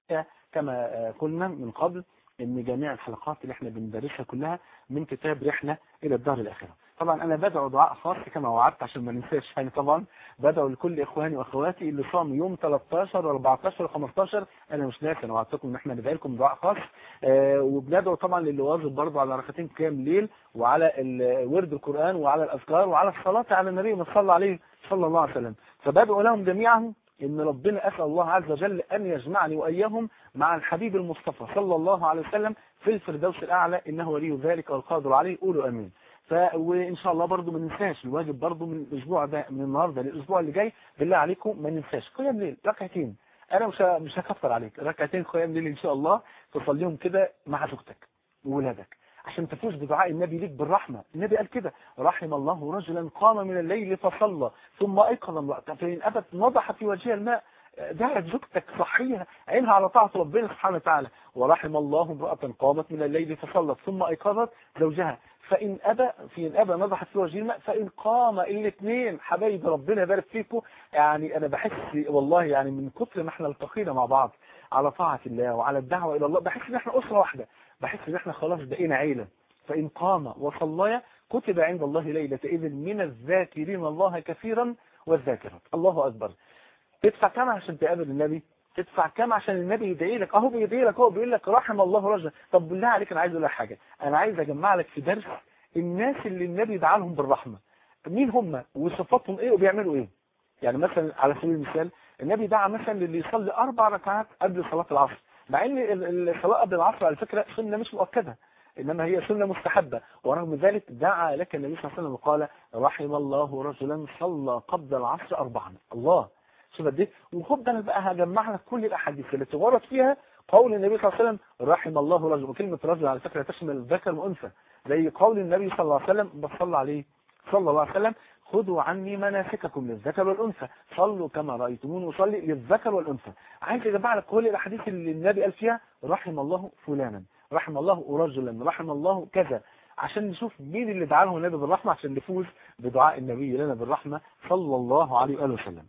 كما قلنا من قبل ان جميع الحلقات اللي احنا بندرسها كلها من كتاب رحلة الى الدار الاخرة طبعا انا بدعو دعاء خاص كما وعدت عشان ما ننساش يعني طبعا بدعو لكل اخواني واخواتي اللي صاموا يوم 13 و14 و15 انا مش ناسي انا وعدتكم ان احنا ندعي لكم دعاء خاص آه وبندعو طبعا للي واظب برضه على ركعتين قيام ليل وعلى ورد القران وعلى الاذكار وعلى الصلاه على النبي ما صلى عليه صلى الله عليه وسلم فبدعو لهم جميعا ان ربنا اسال الله عز وجل ان يجمعني واياهم مع الحبيب المصطفى صلى الله عليه وسلم في الفردوس الاعلى انه ولي ذلك والقادر عليه قولوا امين ف وان شاء الله برضو ما ننساش الواجب برضو من الاسبوع ده من النهارده للاسبوع اللي جاي بالله عليكم ما ننساش قيام ليل ركعتين انا مش مش هكفر عليك ركعتين قيام ليل ان شاء الله تصليهم كده مع زوجتك وولادك عشان تفوز بدعاء النبي ليك بالرحمة النبي قال كده رحم الله رجلا قام من الليل فصلى ثم ايقظ امرأته فإن أبت نضح في وجهها الماء دعت زوجتك صحيها عينها على طاعة ربنا سبحانه وتعالى ورحم الله امرأة قامت من الليل فصلت ثم ايقظت زوجها فإن أبى في إن أبى نضحت في وجه الماء فإن قام الاثنين حبايب ربنا يبارك فيكم يعني أنا بحس والله يعني من كتر ما احنا التقينا مع بعض على طاعة الله وعلى الدعوة إلى الله بحس إن احنا أسرة واحدة بحس إن احنا خلاص بقينا عيلة فإن قام وصلى كتب عند الله ليلة إذن من الذاكرين الله كثيرا والذاكرات الله أكبر تدفع كام عشان تقابل النبي تدفع كام عشان النبي يدعي لك اهو بيدعي لك هو بيقول لك رحم الله رجلا طب بالله عليك انا عايز اقول لك حاجه انا عايز اجمع لك في درس الناس اللي النبي دعا لهم بالرحمه مين هم وصفاتهم ايه وبيعملوا ايه يعني مثلا على سبيل المثال النبي دعا مثلا للي يصلي اربع ركعات قبل صلاه العصر مع ان الصلاه قبل العصر على فكره سنه مش مؤكده انما هي سنه مستحبه ورغم ذلك دعا لك النبي صلى الله عليه وسلم وقال رحم الله رجلا صلى قبل العصر اربعا الله شوف قد ايه وخد ده انا بقى هجمع لك كل الاحاديث اللي ورد فيها قول النبي صلى الله عليه وسلم رحم الله رجل وكلمه رجل على فكره تشمل الذكر والانثى زي قول النبي صلى الله عليه وسلم بصلى عليه صلى الله عليه وسلم خذوا عني مناسككم للذكر والانثى صلوا كما رايتموني اصلي للذكر والانثى عايز اجمع لك كل الاحاديث اللي النبي قال فيها رحم الله فلانا رحم الله رجلا رحم الله كذا عشان نشوف مين اللي دعا لهم النبي بالرحمه عشان نفوز بدعاء النبي لنا بالرحمه صلى الله عليه واله وسلم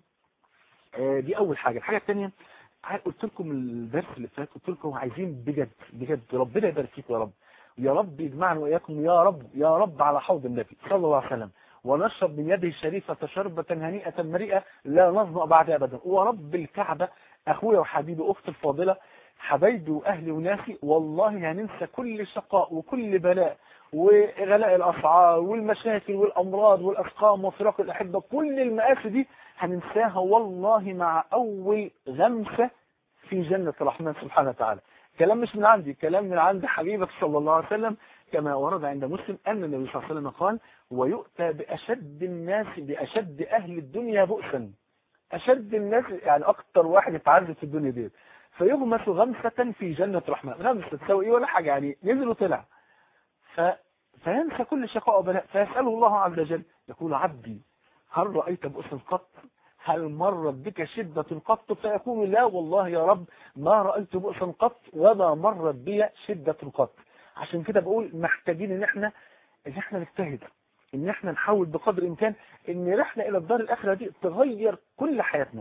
دي اول حاجة الحاجة الثانية قلت لكم الدرس اللي فات قلت لكم عايزين بجد بجد ربنا يبارك فيكم يا رب يا رب يجمعنا واياكم يا رب يا رب على حوض النبي صلى الله عليه وسلم ونشرب من يده الشريفة شربة هنيئة مريئة لا نظمأ بعدها ابدا ورب الكعبة اخويا وحبيبي اختي الفاضلة حبايبي واهلي وناسي والله هننسى كل شقاء وكل بلاء وغلاء الاسعار والمشاكل والامراض والاسقام وفراق الاحبه كل المآسي دي هننساها والله مع اول غمسه في جنه الرحمن سبحانه وتعالى كلام مش من عندي كلام من عند حبيبك صلى الله عليه وسلم كما ورد عند مسلم ان النبي صلى الله عليه وسلم قال ويؤتى باشد الناس باشد اهل الدنيا بؤسا اشد الناس يعني اكتر واحد يتعذب في الدنيا ديت فيغمس غمسة في جنة الرحمن غمسة تسوي ايه ولا حاجة يعني نزل وطلع ف... فينسى كل شقاء وبلاء فيسأله الله عز وجل يقول عبدي هل رأيت بؤس قط هل مرت بك شدة قط فيقول لا والله يا رب ما رأيت بؤسا قط وما مرت بي شدة قط عشان كده بقول محتاجين ان احنا ان احنا نجتهد ان احنا نحاول بقدر الامكان ان رحلة الى الدار الاخرة دي تغير كل حياتنا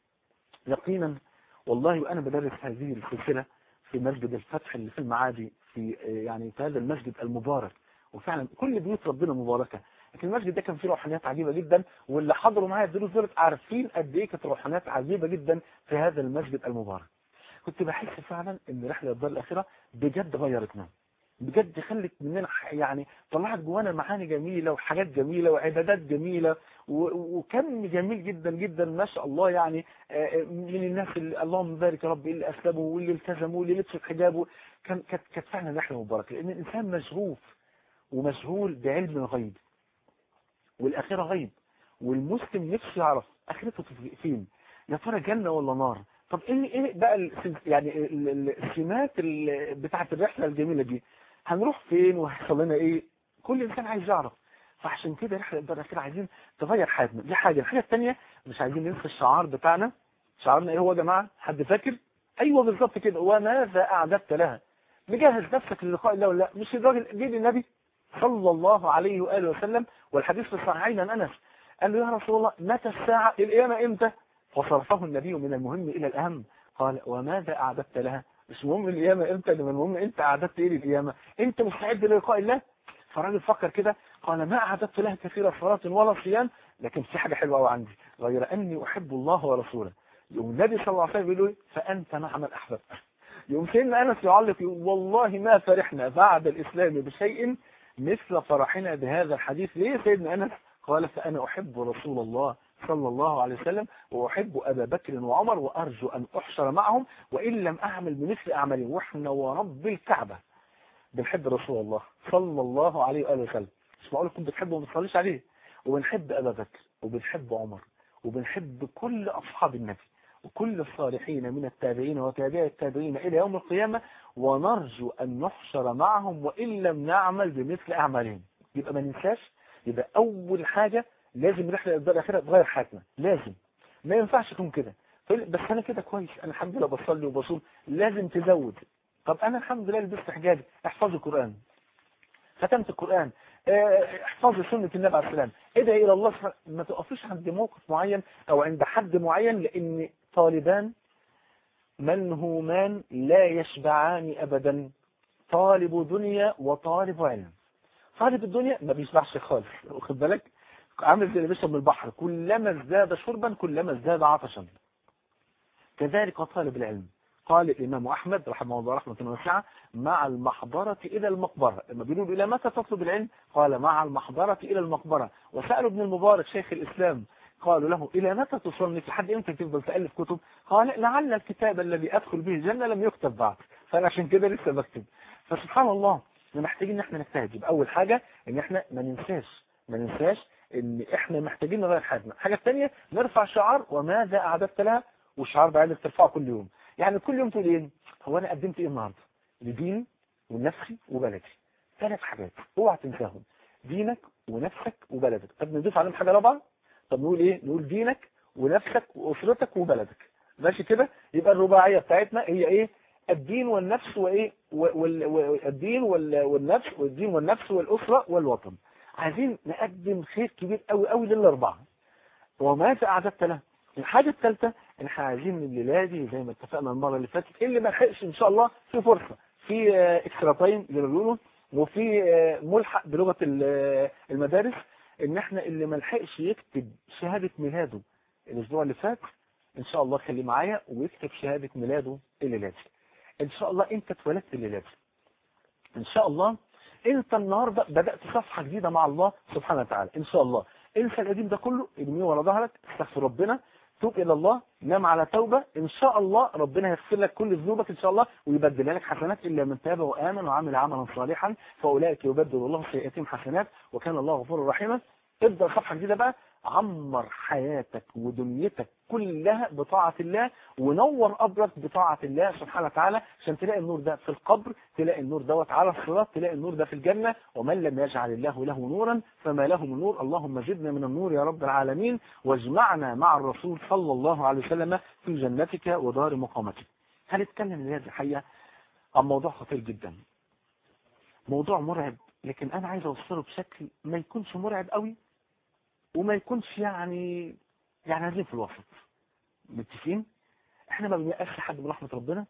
يقينا والله وانا بدرس هذه السلسلة في مسجد الفتح اللي في المعادي في يعني في هذا المسجد المبارك وفعلا كل بيوت ربنا مباركة لكن المسجد ده كان فيه روحانيات عجيبة جدا واللي حضروا معايا الدروس دول عارفين قد ايه كانت روحانيات عجيبة جدا في هذا المسجد المبارك كنت بحس فعلا ان رحلة الدار الاخرة بجد غيرتنا بجد خلت مننا يعني طلعت جوانا معاني جميلة وحاجات جميلة وعبادات جميلة وكم جميل جدا جدا ما شاء الله يعني من الناس اللي اللهم بارك يا رب اللي اسلموا واللي التزموا واللي لبسوا حجابه كان كانت كانت فعلا رحلة مباركة لان الانسان مشغوف ومشغول بعلم الغيب والآخرة غيب والمسلم نفسه يعرف آخرته فين يا ترى جنة ولا نار طب ايه ايه بقى ال يعني السمات بتاعه الرحله الجميله دي هنروح فين وهيحصل لنا ايه كل انسان عايز يعرف فعشان كده رحله الدار الاخيره عايزين تغير حياتنا دي حاجه الحاجه الثانيه مش عايزين ننسى الشعار بتاعنا شعارنا ايه هو يا جماعه حد فاكر ايوه بالظبط كده وماذا اعددت لها مجهز نفسك للقاء الله ولا لا مش الراجل جه للنبي صلى الله عليه واله وسلم والحديث في الصحيحين عن انس قال له يا رسول الله متى الساعه القيامه امتى فصرفه النبي من المهم إلى الأهم قال وماذا أعددت لها مش مهم القيامة امتى لما المهم انت أعددت ايه للقيامة انت مستعد للقاء الله فالراجل فكر كده قال ما أعددت لها كثير صلاة ولا صيام لكن في حاجة حلوة قوي عندي غير أني أحب الله ورسوله يوم النبي صلى الله عليه وسلم بيقول له فأنت مع من أحببت يوم سيدنا أنس يعلق يقول والله ما فرحنا بعد الإسلام بشيء مثل فرحنا بهذا الحديث ليه سيدنا أنس قال فأنا أحب رسول الله صلى الله عليه وسلم وأحب أبا بكر وعمر وأرجو أن أحشر معهم وإن لم أعمل بمثل أعمالهم وإحنا ورب الكعبة بنحب رسول الله صلى الله عليه وآله وسلم مش معقول كنت بتحبه وما تصليش عليه وبنحب أبا بكر وبنحب عمر وبنحب كل أصحاب النبي وكل الصالحين من التابعين وتابع التابعين إلى يوم القيامة ونرجو أن نحشر معهم وإن لم نعمل بمثل أعمالهم يبقى ما ننساش يبقى أول حاجة لازم رحلة الدار الأخيرة تغير حياتنا لازم ما ينفعش تكون كده بس أنا كده كويس أنا الحمد لله بصلي وبصوم لازم تزود طب أنا الحمد لله لبست حجابي احفظ القرآن ختمت القرآن احفظ سنة النبي عليه السلام ادعي إلى الله سبحانه ما تقفيش عند موقف معين أو عند حد معين لأن طالبان منهومان لا يشبعان أبدا طالب دنيا وطالب علم طالب الدنيا ما بيشبعش خالص واخد بالك عامل زي اللي بيشرب من البحر كلما ازداد شربا كلما ازداد عطشا كذلك طالب العلم قال الإمام أحمد رحمه الله رحمة واسعة مع المحضرة إلى المقبرة لما بيقولوا إلى متى تطلب العلم قال مع المحضرة إلى المقبرة وسألوا ابن المبارك شيخ الإسلام قالوا له إلى متى تصنف لحد إمتى تفضل تألف كتب قال لعل الكتاب الذي أدخل به الجنة لم يكتب بعد فأنا عشان كده لسه بكتب فسبحان الله احنا محتاجين ان احنا نجتهد يبقى اول حاجة ان احنا ما ننساش ما ننساش ان احنا محتاجين نغير حياتنا الحاجة الثانية نرفع شعار وماذا اعددت لها والشعار بقى انك ترفعه كل يوم يعني كل يوم تقول ايه هو انا قدمت ايه النهارده لديني ونفسي وبلدي ثلاث حاجات اوعى تنساهم دينك ونفسك وبلدك طب نضيف عليهم حاجه رابعه طب نقول ايه نقول دينك ونفسك واسرتك وبلدك ماشي كده يبقى الرباعيه بتاعتنا هي ايه الدين والنفس وايه والدين والنفس والدين والنفس والاسره والوطن عايزين نقدم خير كبير قوي قوي للاربعه وماذا اعددت له الحاجه الثالثه ان احنا عايزين من الليله دي زي ما اتفقنا المره اللي فاتت اللي ما لحقش ان شاء الله في فرصه في اكسترا تايم زي ما بيقولوا وفي ملحق بلغه المدارس ان احنا اللي ما لحقش يكتب شهاده ميلاده الاسبوع اللي فات ان شاء الله خليه معايا ويكتب شهاده ميلاده الليله دي ان شاء الله انت اتولدت الليله دي ان شاء الله انت النهارده بدات صفحه جديده مع الله سبحانه وتعالى ان شاء الله انسى القديم ده كله ارميه ورا ظهرك استغفر ربنا توب الى الله نام على توبه ان شاء الله ربنا يغفر لك كل ذنوبك ان شاء الله ويبدل لك حسنات الا من تاب وامن وعمل عملا صالحا فاولئك يبدل الله سيئاتهم حسنات وكان الله غفورا رحيما ابدا صفحه جديده بقى عمر حياتك ودنيتك كلها بطاعة الله ونور قبرك بطاعة الله سبحانه وتعالى عشان تلاقي النور ده في القبر تلاقي النور دوت على الصراط تلاقي النور ده في الجنة ومن لم يجعل الله له نورا فما له من نور اللهم زدنا من النور يا رب العالمين واجمعنا مع الرسول صلى الله عليه وسلم في جنتك ودار مقامتك هنتكلم اليوم الحقيقة عن موضوع خطير جدا موضوع مرعب لكن انا عايز اوصله بشكل ما يكونش مرعب قوي وما يكونش يعني يعني عايزين في الوسط متفقين احنا ما بنيأسش حد من رحمة ربنا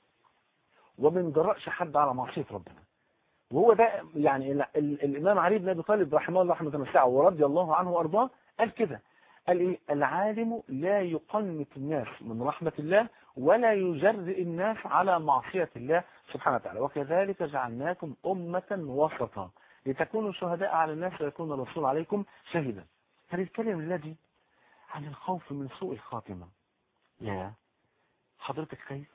وما بنجرأش حد على معصية ربنا وهو ده يعني ال ال الامام علي بن ابي طالب رحمه الله رحمه واسعه ورضي الله عنه وارضاه قال كده قال ايه العالم لا يقنط الناس من رحمة الله ولا يجرئ الناس على معصية الله سبحانه وتعالى وكذلك جعلناكم أمة وسطا لتكونوا شهداء على الناس ويكون الرسول عليكم شهيدا هنتكلم الذي عن الخوف من سوء الخاتمة يا حضرتك خايف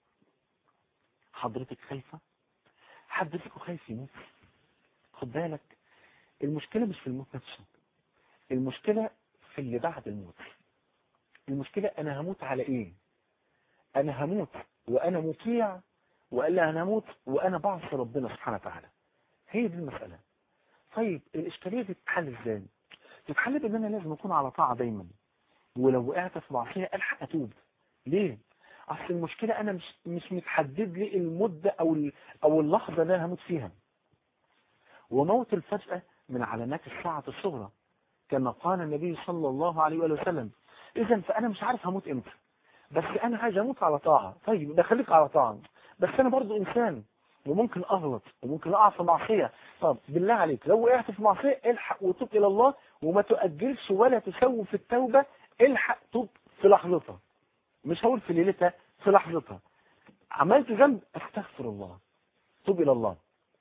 حضرتك خايفة حد فيكم خايف يموت خد بالك المشكلة مش في الموت نفسه المشكلة في اللي بعد الموت المشكلة انا هموت على ايه انا هموت وانا مطيع ولا انا هموت وانا بعصي ربنا سبحانه وتعالى هي دي المسألة طيب الاشكالية دي تتحل ازاي تتحل بان انا لازم اكون على طاعة دايما ولو وقعت في معصية الحق اتوب ليه اصل المشكلة انا مش مش متحدد لي المدة او او اللحظة اللي انا هموت فيها وموت الفجأة من علامات الساعة الصغرى كما قال النبي صلى الله عليه وآله وسلم اذا فانا مش عارف هموت امتى بس انا عايز اموت على طاعة طيب ده خليك على طاعة بس انا برضو انسان وممكن اغلط وممكن اقع في معصية طب بالله عليك لو وقعت في معصية الحق وتوب الى الله وما تؤجلش ولا تسوي في التوبة الحق توب في لحظتها مش هقول في ليلتها في لحظتها عملت ذنب استغفر الله توب الى الله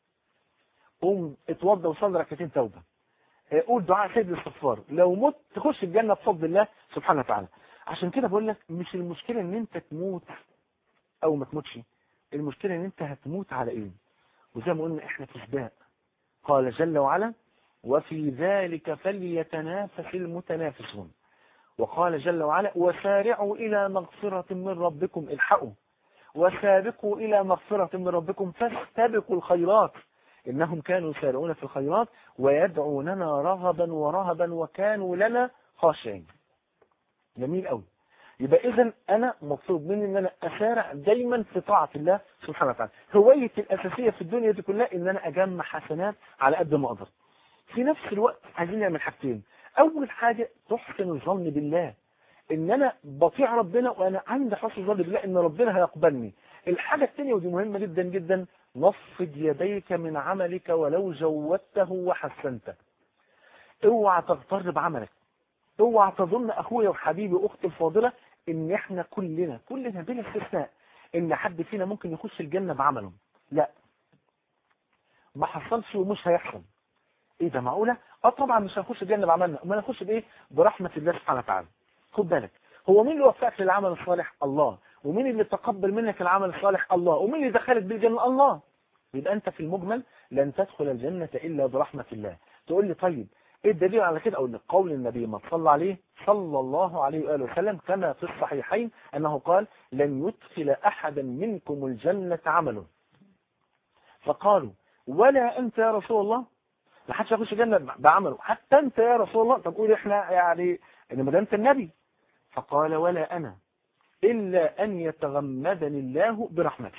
قوم اتوضى وصلي ركعتين توبه قول دعاء سيد الاستغفار لو مت تخش الجنه بفضل الله سبحانه وتعالى عشان كده بقول لك مش المشكله ان انت تموت او ما تموتش المشكله ان انت هتموت على ايه وزي ما قلنا احنا في سباق قال جل وعلا وفي ذلك فليتنافس المتنافسون وقال جل وعلا وسارعوا إلى مغفرة من ربكم الحقوا وسابقوا إلى مغفرة من ربكم فاستبقوا الخيرات إنهم كانوا يسارعون في الخيرات ويدعوننا رغبا ورهبا وكانوا لنا خاشعين جميل قوي يبقى إذا أنا مطلوب مني إن أنا أسارع دايما في طاعة الله سبحانه وتعالى هوايتي الأساسية في الدنيا دي كلها إن أنا أجمع حسنات على قد ما أقدر في نفس الوقت عايزين نعمل حاجتين أول حاجة تحسن الظن بالله ان انا بطيع ربنا وانا عندي حسن ظن بالله ان ربنا هيقبلني الحاجة الثانية ودي مهمة جدا جدا نفض يديك من عملك ولو جودته وحسنته اوعى تغتر بعملك اوعى تظن اخويا وحبيبي واختي الفاضلة ان احنا كلنا كلنا بلا استثناء ان حد فينا ممكن يخش الجنة بعمله لا ما حصلش ومش هيحصل ايه ده معقولة اه طبعا مش هنخش الجنة بعملنا امال هنخش بايه برحمة الله سبحانه وتعالى خد بالك هو مين اللي وفقك للعمل الصالح الله ومين اللي تقبل منك العمل الصالح الله ومين اللي دخلك بالجنة الله يبقى انت في المجمل لن تدخل الجنة الا برحمة الله تقول لي طيب ايه الدليل على كده اقول لك قول النبي ما صلى عليه صلى الله عليه وآله وسلم كما في الصحيحين انه قال لن يدخل احدا منكم الجنة عمله فقالوا ولا انت يا رسول الله ما حدش يخش الجنة بعمله حتى انت يا رسول الله طب قول احنا يعني ان ما انت النبي فقال ولا انا الا ان يتغمدني الله برحمته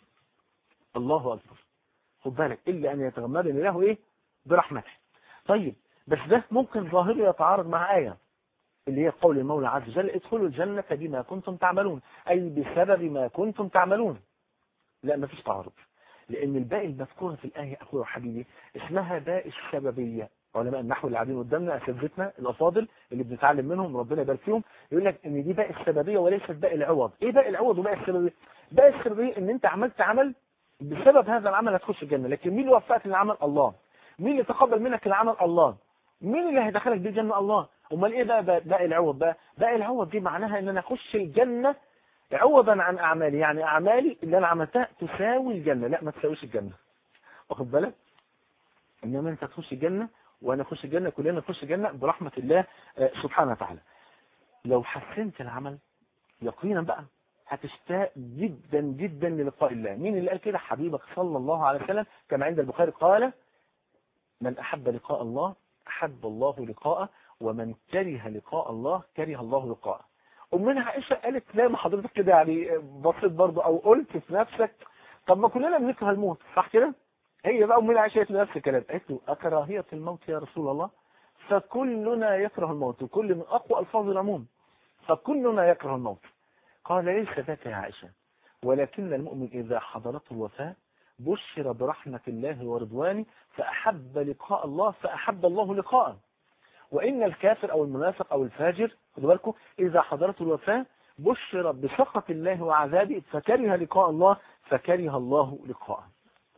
الله اكبر خد بالك الا ان يتغمدني الله ايه برحمته طيب بس ده ممكن ظاهره يتعارض مع آية اللي هي قول المولى عز وجل ادخلوا الجنة بما كنتم تعملون أي بسبب ما كنتم تعملون لا ما فيش تعارض لأن الباقي المذكورة في الآية أخويا وحبيبي اسمها باء السببية علماء النحو اللي قاعدين قدامنا أساتذتنا الأفاضل اللي بنتعلم منهم ربنا يبارك فيهم يقول لك إن دي باء السببية وليست باء العوض إيه باء العوض وباء السببية باء السببية إن أنت عملت عمل بسبب هذا العمل هتخش الجنة لكن مين اللي وفقك للعمل الله مين اللي تقبل منك العمل الله مين اللي هيدخلك دي الجنة الله امال ايه بقى باقي العوض بقى باقي العوض دي معناها ان انا اخش الجنة عوضا عن اعمالي يعني اعمالي اللي انا عملتها تساوي الجنة لا ما تساويش الجنة واخد بالك انما انت تخش الجنة وانا اخش الجنة كلنا نخش الجنة برحمة الله سبحانه وتعالى لو حسنت العمل يقينا بقى هتشتاق جدا جدا للقاء الله مين اللي قال كده حبيبك صلى الله عليه وسلم كما عند البخاري قال من احب لقاء الله أحب الله لقاءه ومن كره لقاء الله كره الله لقاءه أمنا عائشة قالت لا ما حضرتك كده يعني بصيت برضه أو قلت في نفسك طب ما كلنا بنكره الموت صح كده هي بقى أمنا عائشة قالت نفس الكلام قالت له أكراهية الموت يا رسول الله فكلنا يكره الموت وكل من أقوى ألفاظ العموم فكلنا يكره الموت قال ليس ذاك يا عائشة ولكن المؤمن إذا حضرته الوفاة بشر برحمة الله ورضوانه فأحب لقاء الله فأحب الله لقاءه وإن الكافر أو المنافق أو الفاجر خدوا بالكم إذا حضرته الوفاة بشر بسخط الله وعذابه فكره لقاء الله فكره الله لقاءه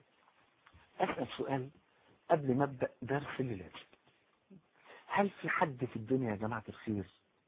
أسأل سؤال قبل ما أبدأ درس الليلة هل في حد في الدنيا يا جماعة الخير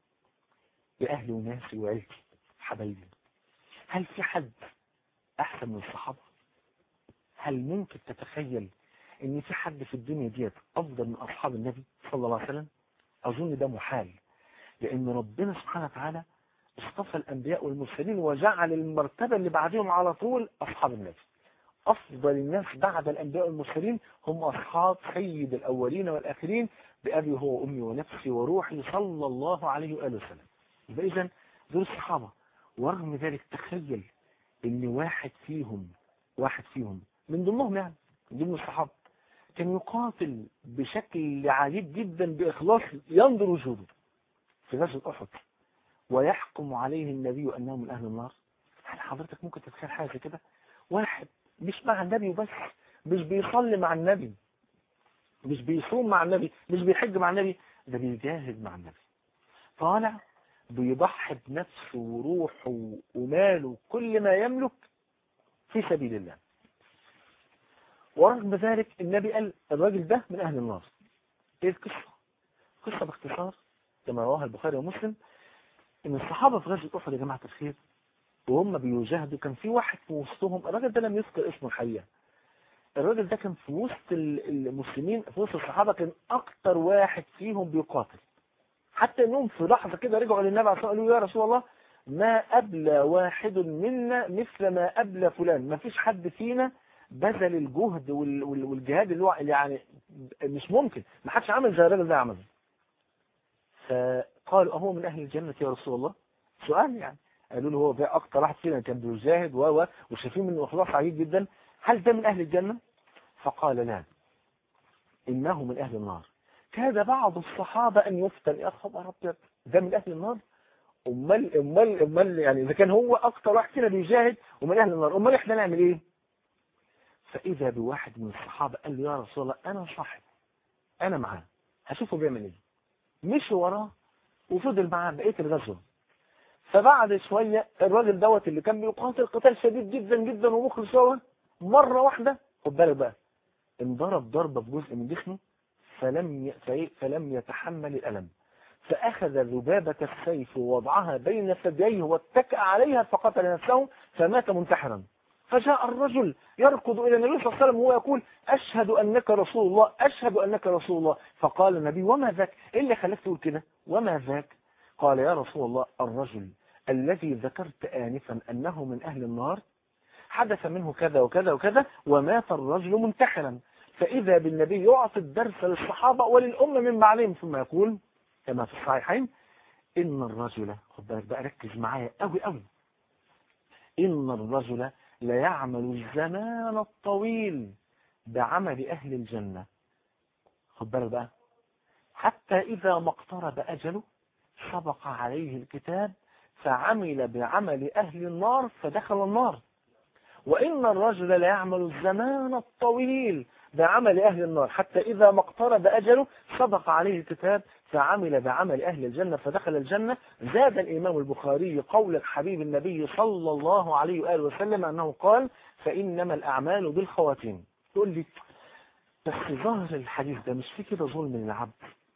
بأهلي وناسي وعيلتي حبايبي هل في حد أحسن من الصحابة هل ممكن تتخيل ان في حد في الدنيا ديت افضل من اصحاب النبي صلى الله عليه وسلم اظن ده محال لان ربنا سبحانه وتعالى اصطفى الانبياء والمرسلين وجعل المرتبة اللي بعدهم على طول اصحاب النبي افضل الناس بعد الانبياء والمرسلين هم اصحاب سيد الاولين والاخرين بابي هو وامي ونفسي وروحي صلى الله عليه واله وسلم يبقى اذا دول الصحابه ورغم ذلك تخيل ان واحد فيهم واحد فيهم من ضمنهم يعني من ضمن الصحابة كان يقاتل بشكل عجيب جدا بإخلاص ينظر وجوده في غزوة أحد ويحكم عليه النبي أنه من أهل النار هل حضرتك ممكن تتخيل حاجة زي كده واحد مش مع النبي وبس مش بيصلي مع النبي مش بيصوم مع النبي مش بيحج مع النبي ده بيجاهد مع النبي طالع بيضحي بنفسه وروحه وماله كل ما يملك في سبيل الله ورغم ذلك النبي قال الراجل ده من أهل النار ايه القصة قصة باختصار كما رواها البخاري ومسلم ان الصحابة في غزوة احد يا جماعة الخير وهم بيجاهدوا كان في واحد في وسطهم الراجل ده لم يذكر اسمه الحقيقة الراجل ده كان في وسط المسلمين في وسط الصحابة كان اكتر واحد فيهم بيقاتل حتى انهم في لحظة كده رجعوا للنبي عليه الصلاة والسلام قالوا يا رسول الله ما أبلى واحد منا مثل ما أبلى فلان ما فيش حد فينا بذل الجهد والجهاد اللي هو يعني مش ممكن ما حدش عمل زي الراجل ده عمل فقالوا أهو من أهل الجنة يا رسول الله سؤال يعني قالوا له هو ده أكتر واحد فينا كان بيجاهد و وشايفين منه إخلاص عجيب جدا هل ده من أهل الجنة؟ فقال لا إنه من أهل النار كاد بعض الصحابة أن يفتن يا خبر أبيض ده من أهل النار امال امال امال يعني اذا كان هو اكتر واحد فينا بيجاهد ومن اهل النار امال احنا نعمل ايه فاذا بواحد من الصحابه قال له يا رسول الله انا صاحب انا معاه هشوفه بيعمل ايه مشي وراه وفضل معاه بقيه الغزوه فبعد شويه الراجل دوت اللي كان بيقاتل قتال شديد جدا جدا ومخلص هو مره واحده خد بالك بقى انضرب ضربه في جزء من جسمه فلم ي... فلم يتحمل الالم فأخذ ذبابة السيف ووضعها بين ثدييه واتكأ عليها فقتل نفسه فمات منتحرا فجاء الرجل يركض إلى النبي صلى الله عليه وسلم وهو يقول أشهد أنك رسول الله أشهد أنك رسول الله فقال النبي وما ذاك إيه اللي خلاك تقول كده وما ذاك قال يا رسول الله الرجل الذي ذكرت آنفا أنه من أهل النار حدث منه كذا وكذا وكذا ومات الرجل منتحرا فإذا بالنبي يعطي الدرس للصحابة وللأمة من بعدهم ثم يقول كما في الصحيحين إن الرجل خد بالك بقى ركز معايا قوي قوي إن الرجل لا يعمل الزمان الطويل بعمل أهل الجنة خد بالك بقى حتى إذا ما اقترب أجله سبق عليه الكتاب فعمل بعمل أهل النار فدخل النار وإن الرجل لا يعمل الزمان الطويل بعمل أهل النار حتى إذا ما اقترب أجله سبق عليه الكتاب فعمل بعمل أهل الجنة فدخل الجنة زاد الإمام البخاري قول الحبيب النبي صلى الله عليه وآله وسلم أنه قال فإنما الأعمال بالخواتيم تقول لي بس ظاهر الحديث ده مش في كده ظلم للعبد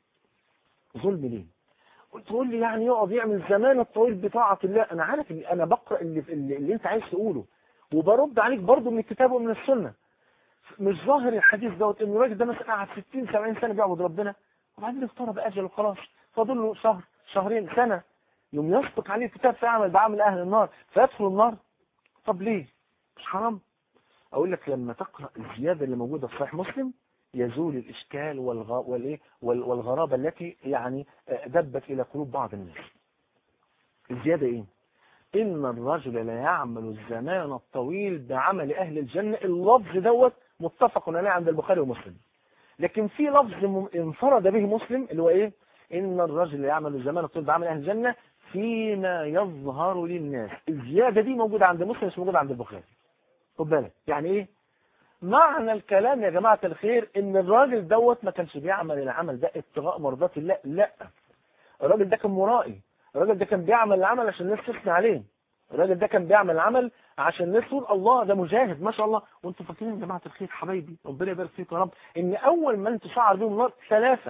ظلم ليه تقول لي يعني يقعد يعمل زمان الطويل بطاعة الله أنا عارف إن أنا بقرأ اللي, اللي, اللي أنت عايز تقوله وبرد عليك برضه من الكتاب ومن السنة مش ظاهر الحديث دوت ان الراجل ده مثلا قعد 60 70 سنه بيعبد ربنا وبعدين اقترب اجله خلاص فاضل له شهر شهرين سنه يوم يسبق عليه الكتاب فيعمل بعمل اهل النار فيدخل النار طب ليه مش حرام اقول لك لما تقرا الزياده اللي موجوده في صحيح مسلم يزول الاشكال والغ... والايه والغرابه التي يعني دبت الى قلوب بعض الناس الزياده ايه إن الرجل لا يعمل الزمان الطويل بعمل أهل الجنة اللفظ دوت متفق عليه عند البخاري ومسلم لكن في لفظ انفرد به مسلم اللي هو إيه إن الرجل يعمل الزمان الطويل بعمل أهل الجنة فيما يظهر للناس الزيادة دي موجودة عند مسلم مش موجودة عند البخاري خد بالك يعني إيه معنى الكلام يا جماعة الخير إن الراجل دوت ما كانش بيعمل العمل ده ابتغاء مرضات الله لا الراجل ده كان مرائي الراجل ده كان بيعمل العمل عشان الناس تثني عليه الراجل ده كان بيعمل العمل عشان الناس تقول الله ده مجاهد ما شاء الله وانتم فاكرين يا جماعه الخير حبايبي ربنا يبارك فيكم يا رب ان اول من تشعر بهم النار ثلاثه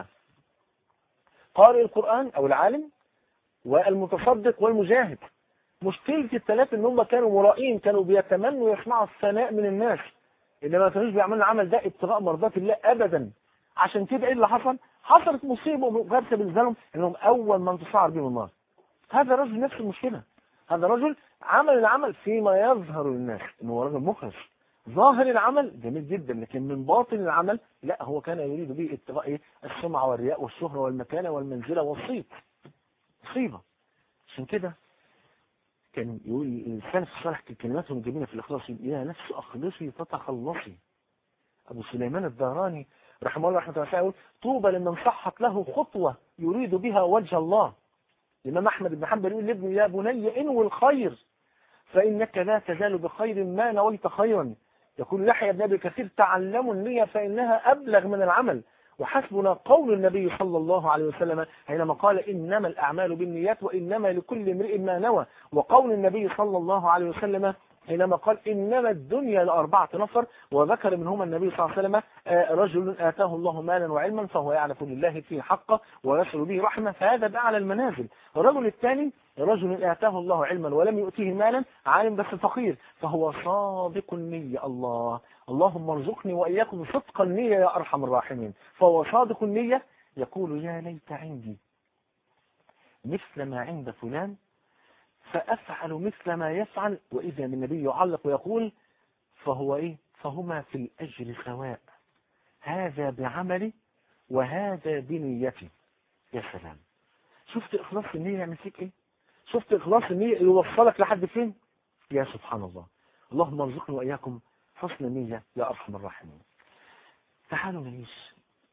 قارئ القران او العالم والمتصدق والمجاهد مشكله الثلاثه ان هم كانوا مرائين كانوا بيتمنوا يسمعوا الثناء من الناس انما ما كانوش بيعملوا العمل ده ابتغاء مرضات الله ابدا عشان كده ايه اللي حصل حصلت مصيبه وغرسه بالنسبه لهم انهم اول من تشعر بهم النار هذا رجل نفس المشكلة هذا رجل عمل العمل فيما يظهر للناس انه هو رجل مخلص ظاهر العمل جميل جدا لكن من باطن العمل لا هو كان يريد به اتقاء ايه السمعة والرياء والشهرة والمكانة والمنزلة والصيت مصيبة عشان كده كان يقول السلف الصالح كلماتهم الجميلة في الإخلاص يا نفس أخلصي فتخلصي أبو سليمان الدهراني رحمه الله رحمه الله يقول طوبى لمن صحت له خطوة يريد بها وجه الله الإمام أحمد بن حنبل يقول لابنه يا بني انوي الخير فإنك لا تزال بخير ما نويت خيرا يقول يحيى بن أبي كثير تعلموا النية فإنها أبلغ من العمل وحسبنا قول النبي صلى الله عليه وسلم حينما قال إنما الأعمال بالنيات وإنما لكل امرئ ما نوى وقول النبي صلى الله عليه وسلم حينما قال إنما الدنيا لأربعة نفر وذكر منهما النبي صلى الله عليه وسلم رجل آتاه الله مالا وعلما فهو يعرف لله فيه حقه ويصل به رحمة فهذا بأعلى المنازل الرجل الثاني رجل آتاه الله علما ولم يؤتيه مالا عالم بس فقير فهو صادق النية الله اللهم ارزقني وإياكم صدق النية يا أرحم الراحمين فهو صادق النية يقول يا ليت عندي مثل ما عند فلان فأفعل مثل ما يفعل وإذا من النبي يعلق ويقول فهو إيه فهما في الأجر سواء هذا بعملي وهذا بنيتي يا سلام شفت إخلاص النية يعمل فيك إيه شفت إخلاص النية يوصلك لحد فين يا سبحان الله اللهم ارزقنا وإياكم حسن النية يا أرحم الراحمين تعالوا نعيش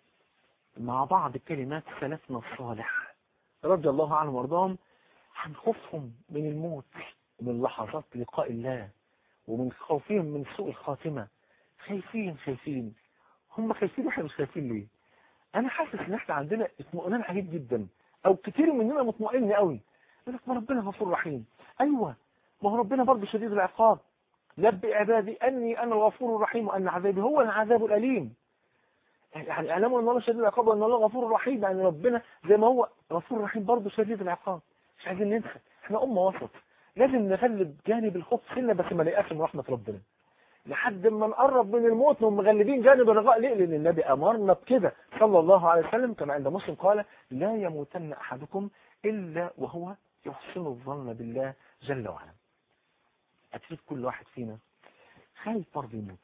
مع بعض كلمات سلفنا الصالح رضي الله عنهم وارضاهم عن خوفهم من الموت ومن لحظات لقاء الله ومن خوفهم من سوء الخاتمة خايفين خايفين هم خايفين واحنا مش خايفين ليه انا حاسس ان احنا عندنا اطمئنان عجيب جدا او كتير مننا مطمئن قوي يقول لك ما ربنا غفور رحيم ايوه ما هو ربنا برضه شديد العقاب نبئ عبادي اني انا الغفور الرحيم وان عذابي هو العذاب الاليم يعني اعلموا ان الله شديد العقاب وان الله غفور رحيم يعني ربنا زي ما هو غفور رحيم برضه شديد العقاب مش عايزين ننسى احنا امه وسط لازم نغلب جانب الخوف سنة بس ما نيأس من رحمة ربنا لحد ما نقرب من الموت ومغلبين جانب الرجاء ليه لان النبي امرنا بكده صلى الله عليه وسلم كما عند مسلم قال لا يموتن احدكم الا وهو يحسن الظن بالله جل وعلا اكيد كل واحد فينا خايف برضه يموت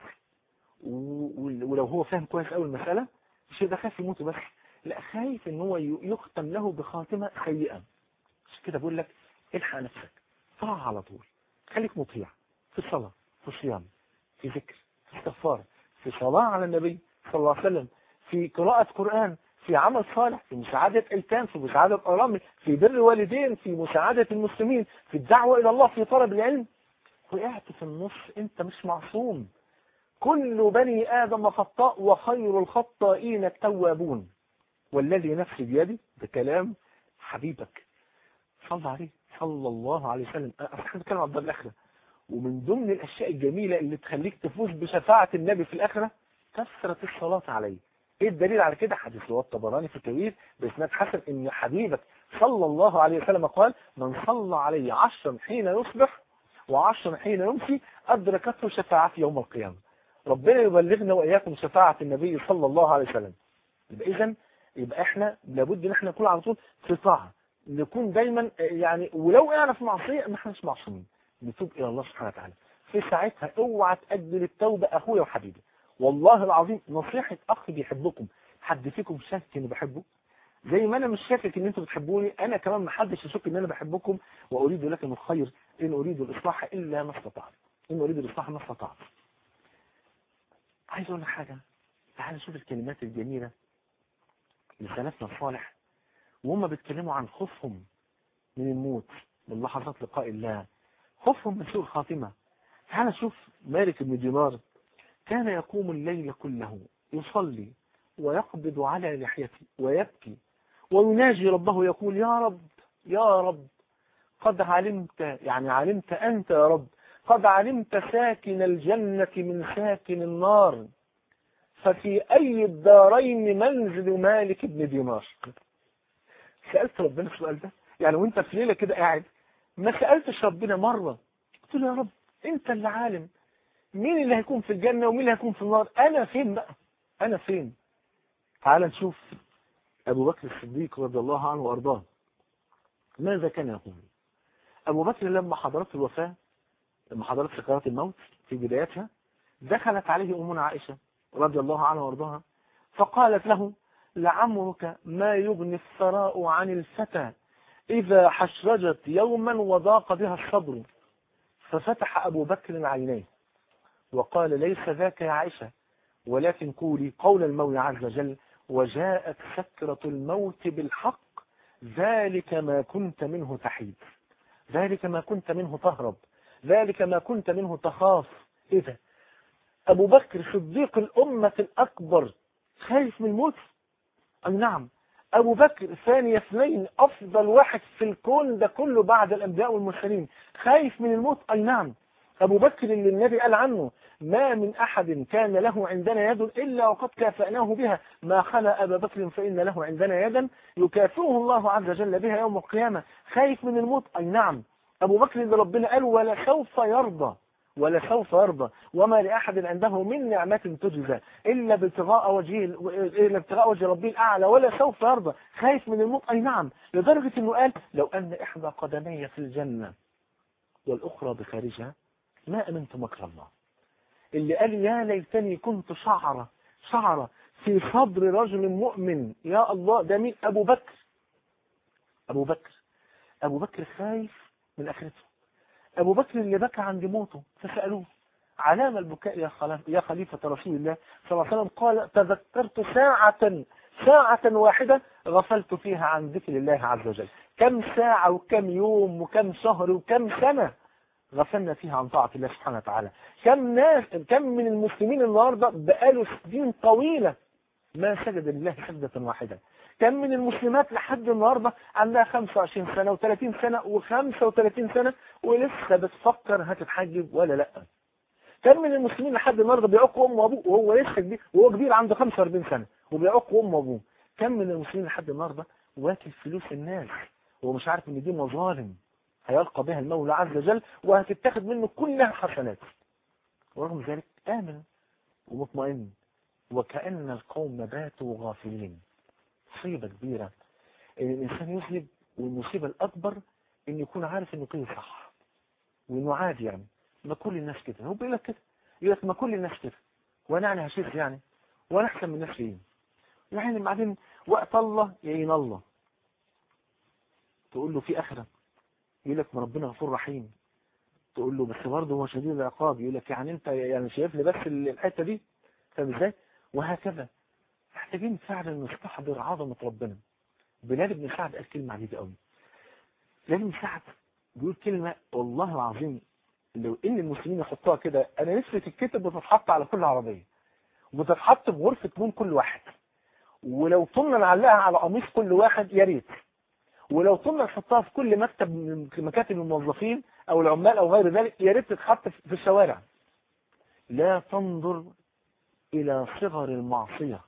ولو هو فاهم كويس قوي المسألة مش ده خايف يموت بس لا خايف ان هو يختم له بخاتمة سيئة مش كده بقول لك الحق نفسك طاعة على طول خليك مطيع في الصلاة في الصيام في ذكر في استغفار في صلاة على النبي صلى الله عليه وسلم في قراءة قرآن في عمل صالح في مساعدة أيتام في مساعدة أرامل في بر الوالدين في مساعدة المسلمين في الدعوة إلى الله في طلب العلم وقعت في النص أنت مش معصوم كل بني آدم خطاء وخير الخطائين التوابون والذي نفسي بيدي بكلام حبيبك صلى عليه صلى الله عليه وسلم احنا بنتكلم عن الدار الاخره ومن ضمن الاشياء الجميله اللي تخليك تفوز بشفاعه النبي في الاخره كثره الصلاه عليه ايه الدليل على كده حديث رواه الطبراني في الكبير باسناد حسن ان حبيبك صلى الله عليه وسلم قال من صلى عليه عشرا حين يصبح وعشرا حين يمسي ادركته شفاعتي يوم القيامه ربنا يبلغنا واياكم شفاعه النبي صلى الله عليه وسلم يبقى اذا يبقى احنا لابد ان احنا نكون على طول في طاعه نكون دايما يعني ولو وقعنا في معصيه ما احناش معصومين نتوب الى الله سبحانه وتعالى في ساعتها اوعى تاجل التوبه اخويا وحبيبي والله العظيم نصيحه اخ بيحبكم حد فيكم شاكك اني بحبه زي ما انا مش شاكك ان انتوا بتحبوني انا كمان ما حدش يشك ان انا بحبكم واريد لكم الخير ان اريد الاصلاح الا ما استطعت ان اريد الاصلاح ما استطعت عايز اقول لك حاجه تعال نشوف الكلمات الجميله لسلفنا الصالح وهم بيتكلموا عن خوفهم من الموت من لحظات لقاء الله خوفهم من سوء الخاتمة تعال نشوف مالك بن دينار كان يقوم الليل كله يصلي ويقبض على لحيته ويبكي ويناجي ربه يقول يا رب يا رب قد علمت يعني علمت أنت يا رب قد علمت ساكن الجنة من ساكن النار ففي أي الدارين منزل مالك بن دينار سألت ربنا السؤال ده يعني وانت في ليلة كده قاعد ما سألتش ربنا مرة قلت له يا رب انت اللي عالم مين اللي هيكون في الجنة ومين اللي هيكون في النار انا فين بقى انا فين تعال نشوف ابو بكر الصديق رضي الله عنه وارضاه ماذا كان يقول ابو بكر لما حضرت الوفاة لما حضرت سكرات الموت في بدايتها دخلت عليه امنا عائشة رضي الله عنها وارضاها فقالت له لعمرك ما يغني الثراء عن الفتى إذا حشرجت يوما وضاق بها الصبر ففتح أبو بكر عينيه وقال ليس ذاك يا عائشة ولكن قولي قول المولى عز وجل وجاءت سكرة الموت بالحق ذلك ما كنت منه تحيد ذلك ما كنت منه تهرب ذلك ما كنت منه تخاف ايه ده ابو بكر صديق الامة الاكبر خايف من الموت اي نعم ابو بكر ثاني اثنين افضل واحد في الكون ده كله بعد الانبياء والمرسلين خايف من الموت اي نعم ابو بكر اللي النبي قال عنه ما من احد كان له عندنا يد الا وقد كافأناه بها ما خلا ابا بكر فان له عندنا يدا يكافئه الله عز وجل بها يوم القيامة خايف من الموت اي نعم ابو بكر اللي ربنا قال ولا سوف يرضى ولا سوف يرضى وما لأحد عنده من نعمة تجزى إلا ابتغاء وجهه إلا ابتغاء وجه ربه الأعلى ولا سوف يرضى خايف من الموت أي نعم لدرجة أنه قال لو أن إحدى قدمي في الجنة والأخرى بخارجها ما أمنت مكر الله اللي قال يا ليتني كنت شعرة شعرة في صدر رجل مؤمن يا الله ده مين أبو بكر أبو بكر أبو بكر خايف من آخرته أبو بكر اللي بكى عند موته فسألوه علام البكاء يا خليفة, يا خليفة رسول الله صلى الله عليه وسلم قال تذكرت ساعة ساعة واحدة غفلت فيها عن ذكر الله عز وجل كم ساعة وكم يوم وكم شهر وكم سنة غفلنا فيها عن طاعة الله سبحانه وتعالى كم ناس كم من المسلمين النهاردة بقالوا سنين طويلة ما سجد لله سجدة واحدة كم من المسلمات لحد النهاردة عندها 25 سنة و30 سنة و35 سنة ولسه بتفكر هتتحجب ولا لا كم من المسلمين لحد النهاردة بيعقوا أم وأبوه وهو لسه كبير وهو كبير عنده 45 سنة وبيعقوا أم وأبوه كم من المسلمين لحد النهاردة واكل فلوس الناس وهو مش عارف ان دي مظالم هيلقى بها المولى عز وجل وهتتاخد منه كلها حسنات ورغم ذلك آمن ومطمئن وكأن القوم باتوا غافلين مصيبة كبيرة ان الانسان يذنب والمصيبة الاكبر ان يكون عارف انه كده صح وانه عادي يعني ما كل الناس كده هو بيقول لك كده يقول لك ما كل الناس كده وانا يعني هشيخ يعني وانا احسن من نفسي ايه يعني بعدين وقت الله يعين الله تقول له في اخره يقول لك ما ربنا غفور رحيم تقول له بس برضه هو شديد العقاب يقول لك يعني انت يعني شايف لي بس الحته دي فاهم ازاي وهكذا محتاجين فعلا نستحضر عظمة ربنا بلال بن سعد قال كلمة عجيبة قوي بلال بن سعد بيقول كلمة والله العظيم لو ان المسلمين يحطوها كده انا نفسي تتكتب وتتحط على كل عربية وتتحط في غرفة نوم كل واحد ولو طولنا نعلقها على قميص كل واحد يا ريت ولو طولنا نحطها في كل مكتب من مكاتب الموظفين او العمال او غير ذلك يا ريت تتحط في الشوارع لا تنظر الى صغر المعصية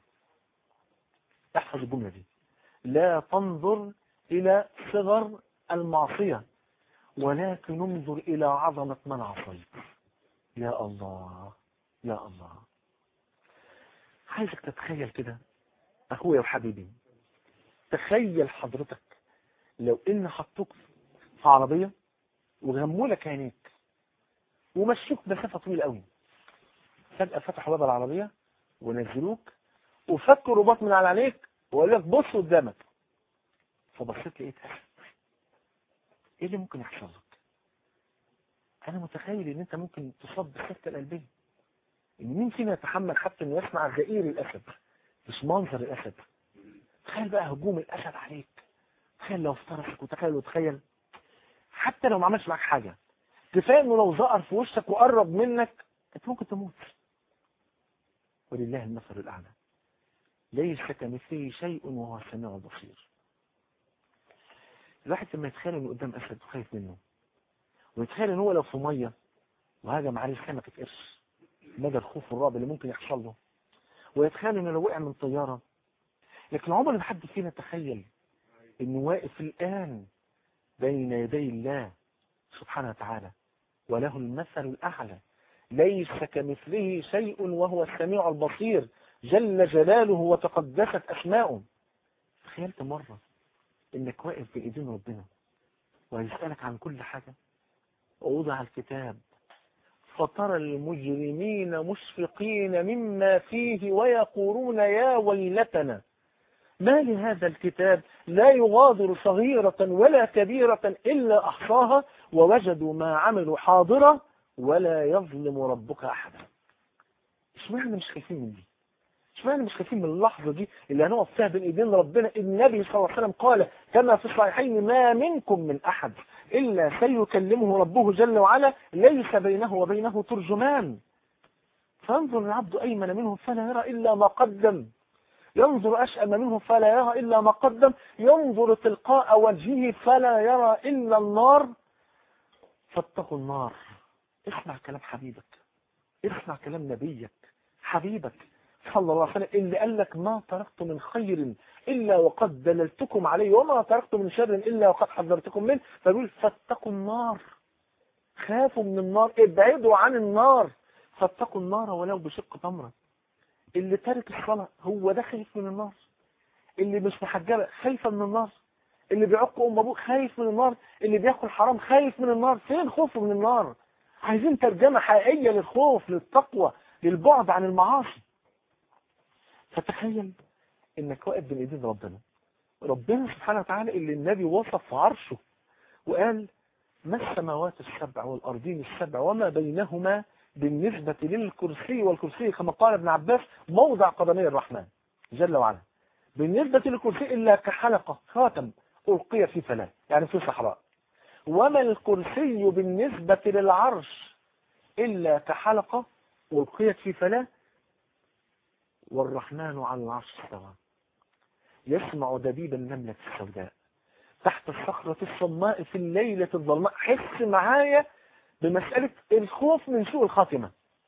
احفظ الجملة دي لا تنظر إلى صغر المعصية ولكن انظر إلى عظمة من عصيت يا الله يا الله عايزك تتخيل كده أخويا وحبيبي تخيل حضرتك لو إن حطوك في عربية وغموا لك عينيك ومشوك مسافة طويلة قوي فجأة فتحوا باب العربية ونزلوك وفكوا رباط من على عليك وقال لك بص قدامك فبصيت لقيت ايه اللي ممكن يحصل لك انا متخيل ان انت ممكن تصاب بالسكته القلبيه ان مين فينا يتحمل حتى انه يسمع زئير الاسد مش منظر الاسد تخيل بقى هجوم الاسد عليك تخيل لو افترسك وتخيل وتخيل حتى لو ما عملش معاك حاجه كفايه انه لو ظهر في وشك وقرب منك انت ممكن تموت ولله المثل الاعلى ليس كمثله شيء وهو السميع البصير الواحد لما يتخيل انه قدام اسد وخايف منه ويتخيل ان هو لو في ميه وهجم عليه سمكة قرش مدى الخوف والرعب اللي ممكن يحصل له ويتخيل انه لو وقع من طيارة لكن عمر ما حد فينا تخيل انه واقف الان بين يدي الله سبحانه وتعالى وله المثل الاعلى ليس كمثله شيء وهو السميع البصير جل جلاله وتقدست أسماؤه تخيلت مرة إنك واقف بإيدين ربنا ويسألك عن كل حاجة ووضع الكتاب فترى المجرمين مشفقين مما فيه ويقولون يا ويلتنا ما لهذا الكتاب لا يغادر صغيرة ولا كبيرة إلا أحصاها ووجدوا ما عملوا حاضرة ولا يظلم ربك أحدا اشمعنى مش خايفين من دي اشمعنى مش خايفين من اللحظة دي اللي هنقف فيها بين ايدين ربنا النبي صلى الله عليه وسلم قال كما في الصحيحين ما منكم من احد الا سيكلمه ربه جل وعلا ليس بينه وبينه ترجمان فينظر العبد ايمن منه فلا يرى الا ما قدم ينظر أشأم منه فلا يرى إلا ما قدم ينظر تلقاء وجهه فلا يرى إلا النار فاتقوا النار اسمع كلام حبيبك اسمع كلام نبيك حبيبك صلى الله عليه وسلم اللي قال لك ما تركت من خير إلا وقد دللتكم عليه وما تركت من شر إلا وقد حذرتكم منه فيقول فاتقوا النار خافوا من النار ابعدوا عن النار فاتقوا النار ولو بشق تمره اللي تارك الصلاة هو ده خايف من النار اللي مش محجبة خايفة من النار اللي بيعق أم أبوه خايف من النار اللي بياكل حرام خايف من النار فين خوفه من النار عايزين ترجمة حقيقية للخوف للتقوى للبعد عن المعاصي فتخيل انك واقف بين ايدين ربنا ربنا سبحانه وتعالى اللي النبي وصف عرشه وقال ما السماوات السبع والأرضين السبع وما بينهما بالنسبة للكرسي والكرسي كما قال ابن عباس موضع قدمي الرحمن جل وعلا بالنسبة للكرسي إلا كحلقة خاتم ألقي في فلاة يعني في صحراء وما الكرسي بالنسبة للعرش إلا كحلقة ألقيت في فلاة والرحمن على العرش استوى يسمع دبيب النملة السوداء تحت الصخرة الصماء في الليلة الظلماء حس معايا بمسألة الخوف من سوء الخاتمة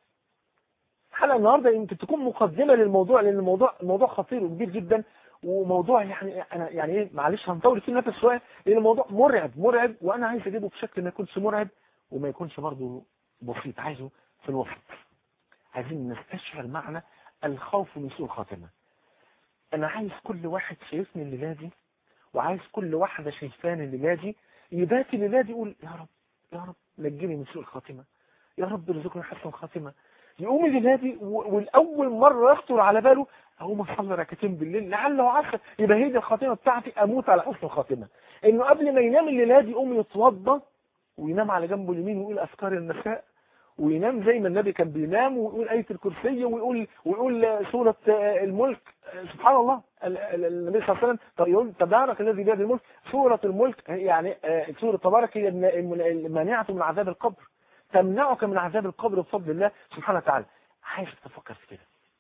الحلقة النهاردة يمكن تكون مقدمة للموضوع لأن الموضوع موضوع خطير وكبير جدا وموضوع يعني أنا يعني إيه معلش هنطول فيه نفس شوية لأن الموضوع مرعب مرعب وأنا عايز أجيبه بشكل ما يكونش مرعب وما يكونش برضه بسيط عايزه في الوسط عايزين نستشعر معنى الخوف من سوء الخاتمة أنا عايز كل واحد شايفني الليلة دي وعايز كل واحدة شايفاني الليلة دي يبات الليلة دي يقول يا رب يا رب نجني من سوء الخاتمة يا رب ارزقني حسن الخاتمة يقوم الليلة دي والأول مرة يخطر على باله أقوم أصلي ركعتين بالليل لعل وعسى يبقى هي دي الخاتمة بتاعتي أموت على حسن الخاتمة إنه قبل ما ينام الليلة دي يقوم يتوضى وينام على جنبه اليمين ويقول أذكار المساء وينام زي ما النبي كان بينام ويقول آية الكرسي ويقول ويقول سورة الملك سبحان الله النبي صلى الله عليه وسلم طب يقول تبارك الذي بيده الملك سورة الملك يعني سورة تبارك هي المانعة من عذاب القبر تمنعك من عذاب القبر بفضل الله سبحانه وتعالى عايزك تفكر في كده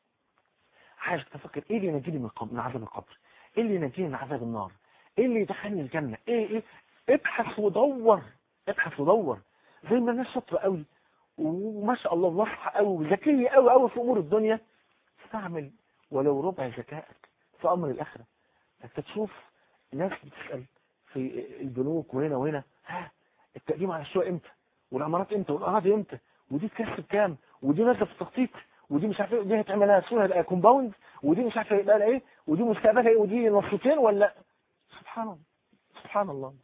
عايزك تفكر ايه اللي ينجيني من من عذاب القبر ايه اللي ينجيني من عذاب النار ايه اللي يدخلني الجنة ايه ايه ابحث ودور ابحث ودور زي ما الناس شاطره قوي وما شاء الله واضحه قوي وذكيه قوي قوي في امور الدنيا استعمل ولو ربع ذكائك في امر الاخره انت تشوف ناس بتسال في البنوك وهنا وهنا ها التقديم على الشقق امتى والعمارات امتى والاراضي امتى ودي تكسب كام ودي نازله في التخطيط ودي مش عارف دي هتعمل لها سنه هتبقى كومباوند ودي مش عارف هيبقى لها ايه ودي مستقبلها ايه ودي نصتين ولا سبحان الله سبحان الله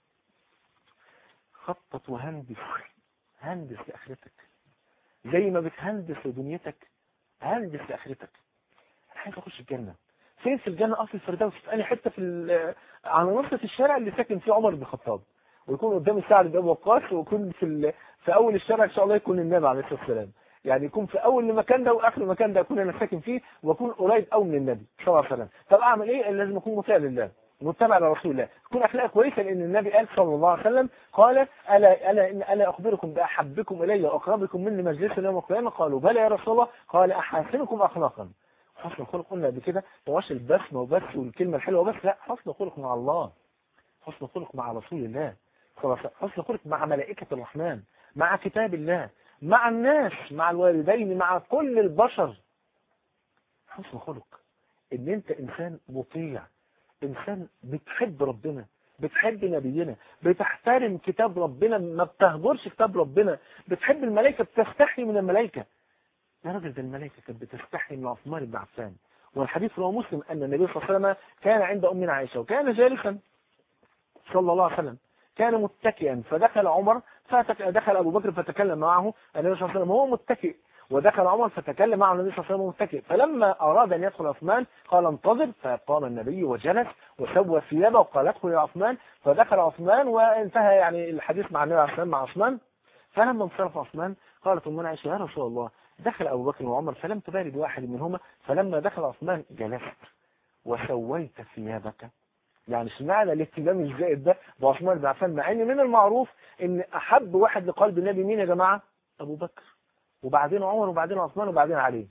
خطط وهندس هندس لآخرتك زي ما بتهندس لدنيتك هندس لآخرتك عايز اخش الجنة فين في الجنة اصل الفردوس في اي حتة في على نصة الشارع اللي ساكن فيه عمر بن الخطاب ويكون قدام سعد بن ابي وقاص ويكون في ال... في اول الشارع ان شاء الله يكون النبي عليه الصلاه والسلام يعني يكون في اول المكان ده واخر المكان ده اكون انا ساكن فيه واكون قريب قوي من النبي صلى الله عليه وسلم طب اعمل ايه لازم اكون مطيع لله متبع لرسول الله تكون اخلاق كويسه لان النبي قال صلى الله عليه وسلم قال الا الا ان الا اخبركم باحبكم الي واقربكم مني مجلسا يوم القيامه قالوا بلى يا رسول الله قال احاسنكم اخلاقا حسن الخلق قلنا قبل كده مش البسمه وبس والكلمه الحلوه بس لا حسن الخلق مع الله حسن الخلق مع رسول الله حسن الخلق مع ملائكه الرحمن مع كتاب الله مع الناس مع الوالدين مع كل البشر حسن خلق ان انت انسان مطيع انسان بتحب ربنا بتحب نبينا بتحترم كتاب ربنا ما بتهجرش كتاب ربنا بتحب الملائكة بتستحي من الملائكة يا راجل ده الملائكة كانت بتستحي من عثمان بن عفان والحديث رواه مسلم أن النبي صلى الله عليه وسلم كان عند أمنا عائشة وكان جالسا صلى الله عليه وسلم كان متكئا فدخل عمر فدخل أبو بكر فتكلم معه النبي صلى الله عليه وسلم هو متكئ ودخل عمر فتكلم معه النبي صلى الله عليه وسلم متكئ فلما أراد أن يدخل عثمان قال انتظر فقام النبي وجلس وسوى ثيابه وقال ادخل يا عثمان فدخل عثمان وانتهى يعني الحديث مع النبي عليه الصلاه مع عثمان فلما انصرف عثمان قالت أمنا عائشة يا رسول الله دخل أبو بكر وعمر فلم تبالي بواحد منهما فلما دخل عثمان جلست وسويت ثيابك يعني اشمعنى الاهتمام الزائد ده بعثمان بن عفان مع ان من المعروف ان احب واحد لقلب النبي مين يا جماعه ابو بكر وبعدين عمر وبعدين عثمان وبعدين علي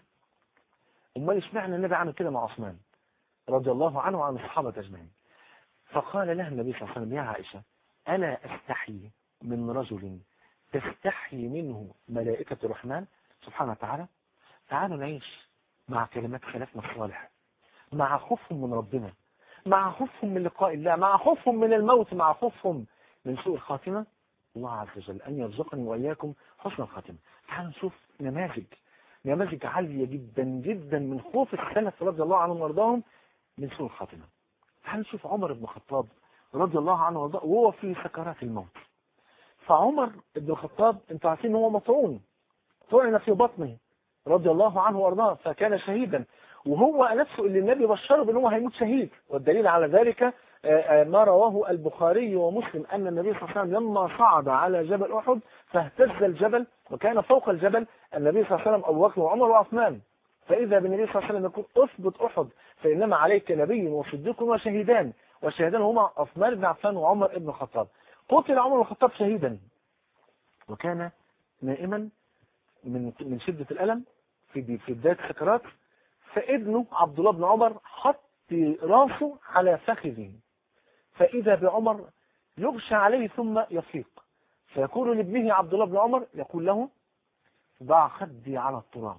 امال اشمعنى النبي عمل كده مع عثمان رضي الله عنه وعن الصحابه اجمعين فقال لها النبي صلى الله عليه وسلم يا عائشه الا استحي من رجل تستحي منه ملائكه الرحمن سبحانه وتعالى تعالوا نعيش مع كلمات خلافنا الصالح مع خوفهم من ربنا مع خوفهم من لقاء الله مع خوفهم من الموت مع خوفهم من سوء الخاتمة الله عز وجل أن يرزقني وإياكم حسن الخاتمة تعالوا نشوف نماذج نماذج عالية جدا جدا من خوف السلف رضي الله عنهم وارضاهم من سوء الخاتمة تعالوا نشوف عمر بن الخطاب رضي الله عنه وارضاه وهو في سكرات الموت فعمر بن الخطاب انتوا عارفين هو مطعون طعن في بطنه رضي الله عنه وارضاه فكان شهيدا وهو نفسه اللي النبي بشره بان هو هيموت شهيد والدليل على ذلك ما رواه البخاري ومسلم ان النبي صلى الله عليه وسلم لما صعد على جبل احد فاهتز الجبل وكان فوق الجبل النبي صلى الله عليه وسلم ابو بكر وعمر وعثمان فاذا بالنبي صلى الله عليه وسلم يقول اثبت احد فانما عليك نبي وصديق وشهيدان والشهيدان هما عثمان بن عفان وعمر بن الخطاب قتل عمر بن الخطاب شهيدا وكان نائما من من شده الالم في في بدايه السكرات فابنه عبد الله بن عمر حط راسه على فخذه فإذا بعمر يغشى عليه ثم يفيق فيقول لابنه عبد الله بن عمر يقول له ضع خدي على التراب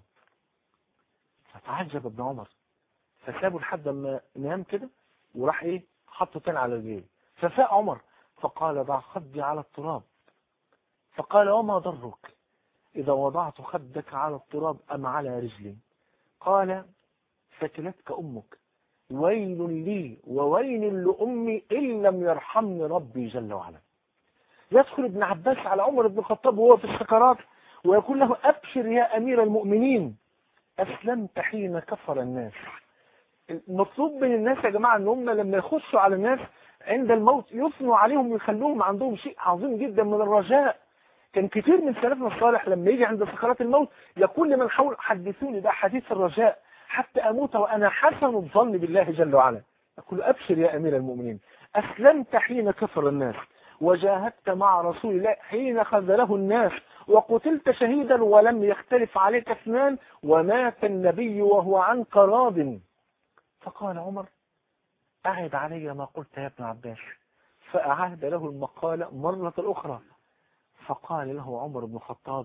فتعجب ابن عمر فسابه لحد ما نام كده وراح ايه حطه تاني على رجليه ففاق عمر فقال ضع خدي على التراب فقال وما ضرك إذا وضعت خدك على التراب أم على رجلي قال فتلتك أمك ويل لي وويل لأمي إن لم يرحمني ربي جل وعلا يدخل ابن عباس على عمر بن الخطاب وهو في السكرات ويقول له أبشر يا أمير المؤمنين أسلمت حين كفر الناس المطلوب من الناس يا جماعة ان هم لما يخشوا على الناس عند الموت يثنوا عليهم ويخلوهم عندهم شيء عظيم جدا من الرجاء كان كتير من سلفنا الصالح لما يجي عند سكرات الموت يقول لمن حول حدثوني ده حديث الرجاء حتى أموت وأنا حسن الظن بالله جل وعلا أقول أبشر يا أمير المؤمنين أسلمت حين كفر الناس وجاهدت مع رسول الله حين خذله الناس وقتلت شهيدا ولم يختلف عليك اثنان ومات النبي وهو عنك راض فقال عمر أعد علي ما قلت يا ابن عباس فأعاد له المقالة مرة أخرى فقال له عمر بن الخطاب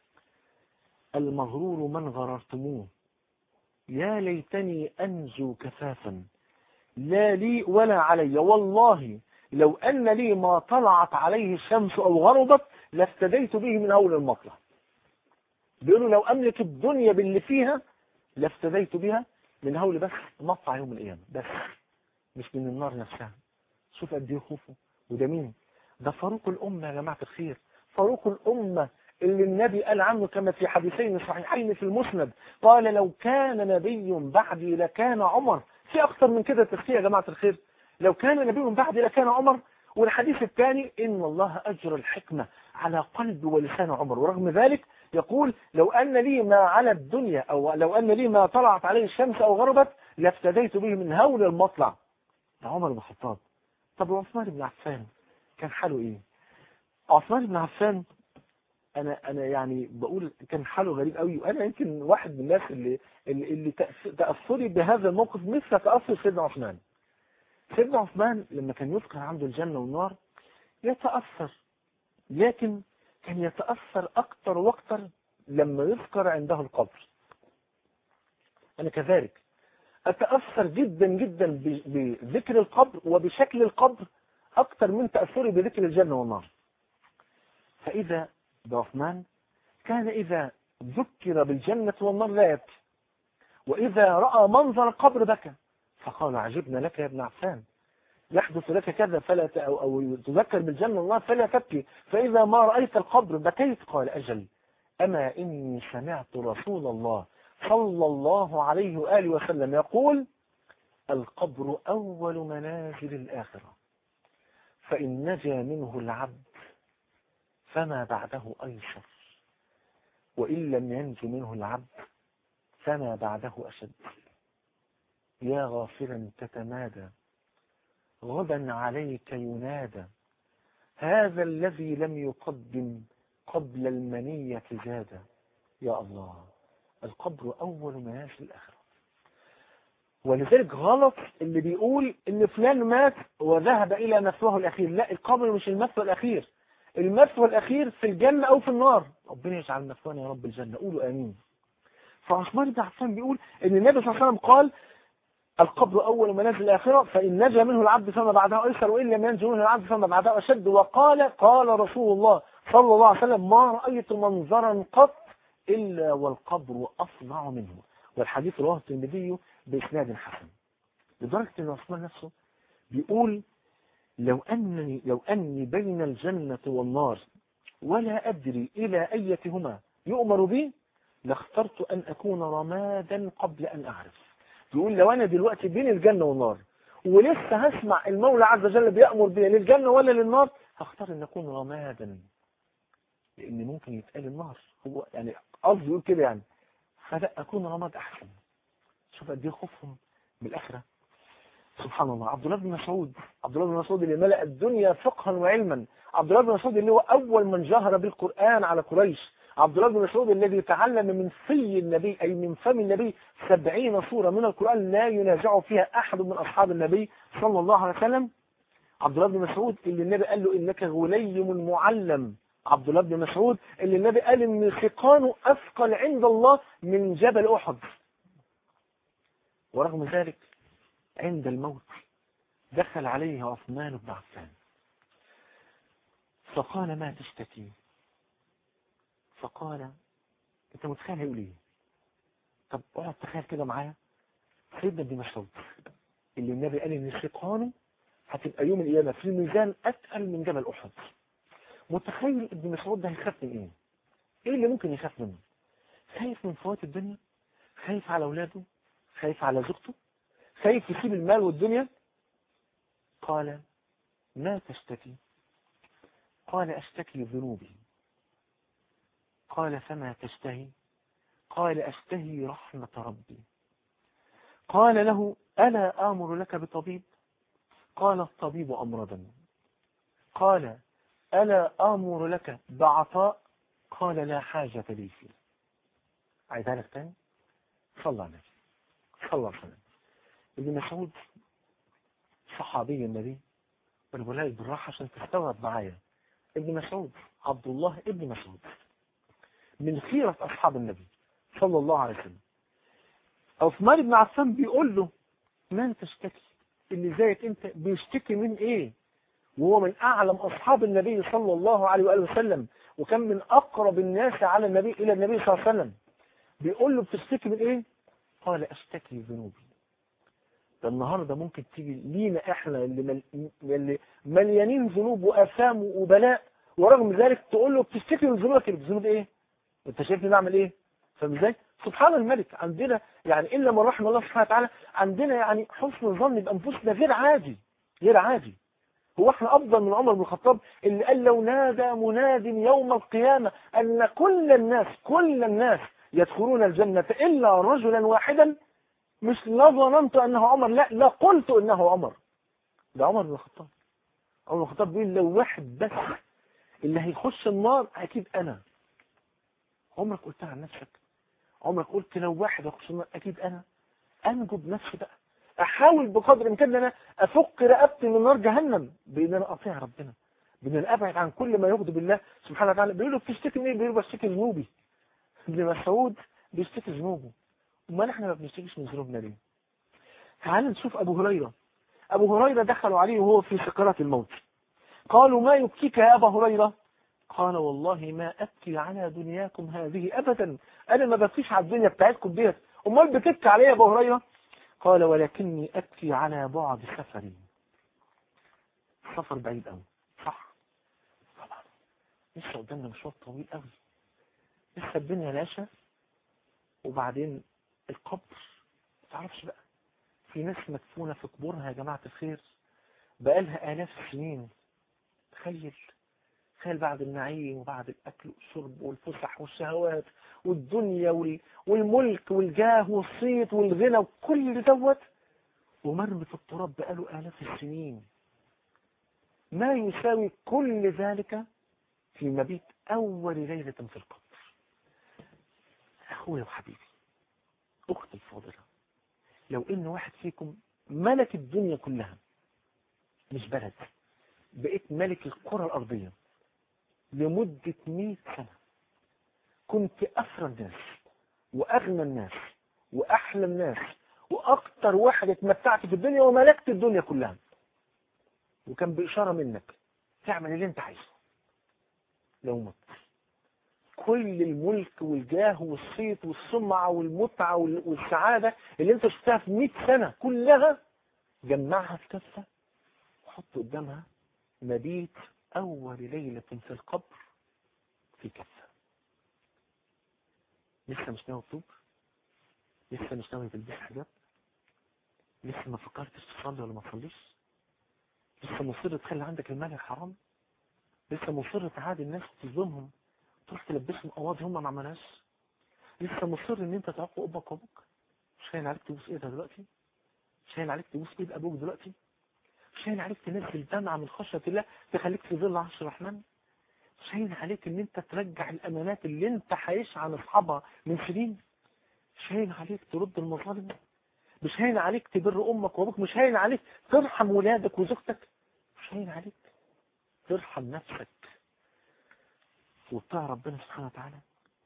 المغرور من غررتموه يا ليتني أنجو كفافا لا لي ولا علي والله لو أن لي ما طلعت عليه الشمس أو غربت لافتديت به من أول المطلع بيقولوا لو أملك الدنيا باللي فيها لافتديت بها من هول بس مطلع يوم القيامة بس مش من النار نفسها شوف قد ايه خوفه وده مين ده فاروق الأمة يا جماعة الخير فاروق الأمة اللي النبي قال عنه كما في حديثين صحيحين في المسند قال لو كان نبي بعدي لكان عمر في أكثر من كده تفسير يا جماعة الخير لو كان نبي بعدي لكان عمر والحديث الثاني إن الله أجر الحكمة على قلب ولسان عمر ورغم ذلك يقول لو أن لي ما على الدنيا أو لو أن لي ما طلعت عليه الشمس أو غربت لافتديت به من هول المطلع ده عمر بن الخطاب طب وعثمان بن عفان كان حاله إيه عثمان بن عفان انا انا يعني بقول كان حاله غريب قوي وانا يمكن واحد من الناس اللي اللي, اللي تاثري بهذا الموقف مثل تاثر سيدنا عثمان سيدنا عثمان لما كان يذكر عنده الجنه والنار يتاثر لكن كان يتاثر اكثر واكثر لما يذكر عنده القبر انا كذلك اتاثر جدا جدا بذكر القبر وبشكل القبر اكثر من تاثري بذكر الجنه والنار فاذا بعثمان كان إذا ذكر بالجنة والنار لا يبكي وإذا رأى منظر القبر بكى فقال عجبنا لك يا ابن عفان يحدث لك كذا فلا ت... أو, أو تذكر بالجنة والنار فلا تبكي فإذا ما رأيت القبر بكيت قال أجل أما إني سمعت رسول الله صلى الله عليه وآله وسلم يقول القبر أول منازل الآخرة فإن نجا منه العبد فما بعده أيسر وإن لم ينج منه العبد فما بعده أشد يا غافلا تتمادى غدا عليك ينادى هذا الذي لم يقدم قبل المنية زاد يا الله القبر أول منازل الآخرة ولذلك غلط اللي بيقول ان فلان مات وذهب الى مثواه الاخير لا القبر مش المثوى الاخير المثوى الاخير في الجنة او في النار ربنا يجعل مثوانا يا رب الجنة قولوا امين فعثمان بن عفان بيقول ان النبي صلى الله عليه وسلم قال القبر اول منازل الاخره فان نجا منه العبد فما بعده ايسر وان لم ينجو منه العبد فما بعده اشد وقال قال رسول الله صلى الله عليه وسلم ما رايت منظرا قط الا والقبر افظع منه والحديث رواه الترمذي بإسناد حسن لدرجة أن عثمان نفسه بيقول لو أنني, لو أني بين الجنة والنار ولا أدري إلى أيتهما يؤمر بي لاخترت أن أكون رمادا قبل أن أعرف بيقول لو أنا دلوقتي بين الجنة والنار ولسه هسمع المولى عز وجل بيأمر بي للجنة ولا للنار هختار أن أكون رمادا لأن ممكن يتقال النار هو يعني قصدي يقول كده يعني فلا أكون رماد أحسن شوف قد ايه خوفهم من الآخرة سبحان الله عبد الله بن مسعود عبد الله بن مسعود اللي ملأ الدنيا فقها وعلما عبد الله بن مسعود اللي هو أول من جهر بالقرآن على قريش عبد الله بن مسعود الذي تعلم من في النبي أي من فم النبي سبعين سورة من القرآن لا ينازع فيها أحد من أصحاب النبي صلى الله عليه وسلم عبد الله بن مسعود اللي النبي قال له إنك غليم معلم عبد الله بن مسعود اللي النبي قال إن ثقانه أثقل عند الله من جبل أحد ورغم ذلك عند الموت دخل عليه عثمان بن عفان فقال ما تشتكي فقال انت متخيل هيقول ايه طب اقعد تخيل كده معايا سيدنا ابن مسعود اللي النبي قال ان ثقانه هتبقى يوم القيامه في الميزان اتقل من جبل احد متخيل ابن مسعود ده هيخاف من ايه ايه اللي ممكن يخاف منه خايف من فوات الدنيا خايف على اولاده خايف على زوجته خايف يسيب المال والدنيا قال ما تشتكي قال أشتكي ذنوبي قال فما تشتهي قال أشتهي رحمة ربي قال له ألا آمر لك بطبيب قال الطبيب أمرضني قال ألا آمر لك بعطاء قال لا حاجة لي فيه عايزها لك تاني صلى على النبي صلى الله عليه وسلم ابن مسعود صحابي النبي وانا بقول لك بالراحه عشان تستوعب معايا ابن مسعود عبد الله ابن مسعود من خيرة أصحاب النبي صلى الله عليه وسلم عثمان بن عفان بيقول له من تشتكي اللي زيك انت بيشتكي من ايه وهو من اعلم اصحاب النبي صلى الله عليه وآله وسلم وكان من اقرب الناس على النبي الى النبي صلى الله عليه وسلم بيقول له بتشتكي من ايه قال اشتكي ذنوبي ده النهاردة ممكن تيجي لينا احنا اللي, مل... اللي مليانين ذنوب واثام وبلاء ورغم ذلك تقول له بتشتكي من ذنوبك اللي بذنوب ايه انت شايفني بعمل ايه فاهم ازاي سبحان الملك عندنا يعني الا من رحم الله سبحانه وتعالى عندنا يعني حسن ظن بانفسنا غير عادي غير عادي هو احنا افضل من عمر بن الخطاب اللي قال لو نادى مناد يوم القيامة ان كل الناس كل الناس يدخلون الجنة الا رجلا واحدا مش لا ظننت انه عمر لا لا قلت انه عمر ده عمر بن الخطاب عمر بن الخطاب بيقول لو واحد بس اللي هيخش النار اكيد انا عمرك قلتها عن نفسك عمرك قلت لو واحد هيخش النار اكيد انا انجو بنفسي بقى احاول بقدر الامكان ان انا افك رقبتي من نار جهنم بان انا اطيع ربنا بان انا ابعد عن كل ما يغضب الله سبحانه وتعالى بيقول له بتشتكي من ايه بيقول له بشتكي ذنوبي ابن مسعود بيشتكي ذنوبه امال احنا ما بنشتكيش من ذنوبنا ليه تعال نشوف ابو هريره ابو هريره دخلوا عليه وهو في سكرات الموت قالوا ما يبكيك يا ابا هريره قال والله ما ابكي على دنياكم هذه ابدا انا ما ببكيش على الدنيا بتاعتكم ديت امال بتبكي عليا يا ابو هريره قال ولكني ابكي على بعد سفري سفر بعيد قوي صح طبعا لسه قدامنا مشوار طويل قوي لسه الدنيا لاشة وبعدين القبر ما تعرفش بقى في ناس مدفونة في قبورها يا جماعة الخير بقالها آلاف السنين تخيل تخيل بعد النعيم وبعد الأكل والشرب والفسح والشهوات والدنيا وال... والملك والجاه والصيت والغنى وكل دوت ومرمي في التراب بقاله آلاف السنين ما يساوي كل ذلك في مبيت أول ليلة في القبر أخويا وحبيبي أختي الفاضلة لو إن واحد فيكم ملك الدنيا كلها مش بلد بقيت ملك الكرة الأرضية لمدة 100 سنة كنت أثرى الناس وأغنى الناس وأحلى الناس وأكتر واحد اتمتعت في الدنيا وملكت الدنيا كلها وكان بإشارة منك تعمل اللي انت عايزه لو مت كل الملك والجاه والصيت والسمعة والمتعة والسعادة اللي انت شفتها في 100 سنة كلها جمعها في كفة وحط قدامها مبيت أول ليلة في القبر في كفة لسه مش ناوي تطوب لسه مش ناوي تلبس حجاب لسه ما فكرتش تصلي ولا ما تصليش لسه مصر تخلي عندك المال الحرام لسه مصر تعادي الناس تظلمهم تروح تلبسهم قواضي هم ما عملهاش لسه مصر ان انت تعق امك وابوك مش هين عليك تبوس ايدها دلوقتي مش هين عليك تبوس ايد ابوك دلوقتي مش هين عليك تنزل دمعة من خشية الله تخليك في ظل عرش الرحمن مش هين عليك ان انت ترجع الامانات اللي انت حايش عن اصحابها من سنين مش هين عليك ترد المظالم مش هين عليك تبر امك وابوك مش هين عليك ترحم ولادك وزوجتك مش هين عليك ترحم نفسك وبتاع ربنا سبحانه وتعالى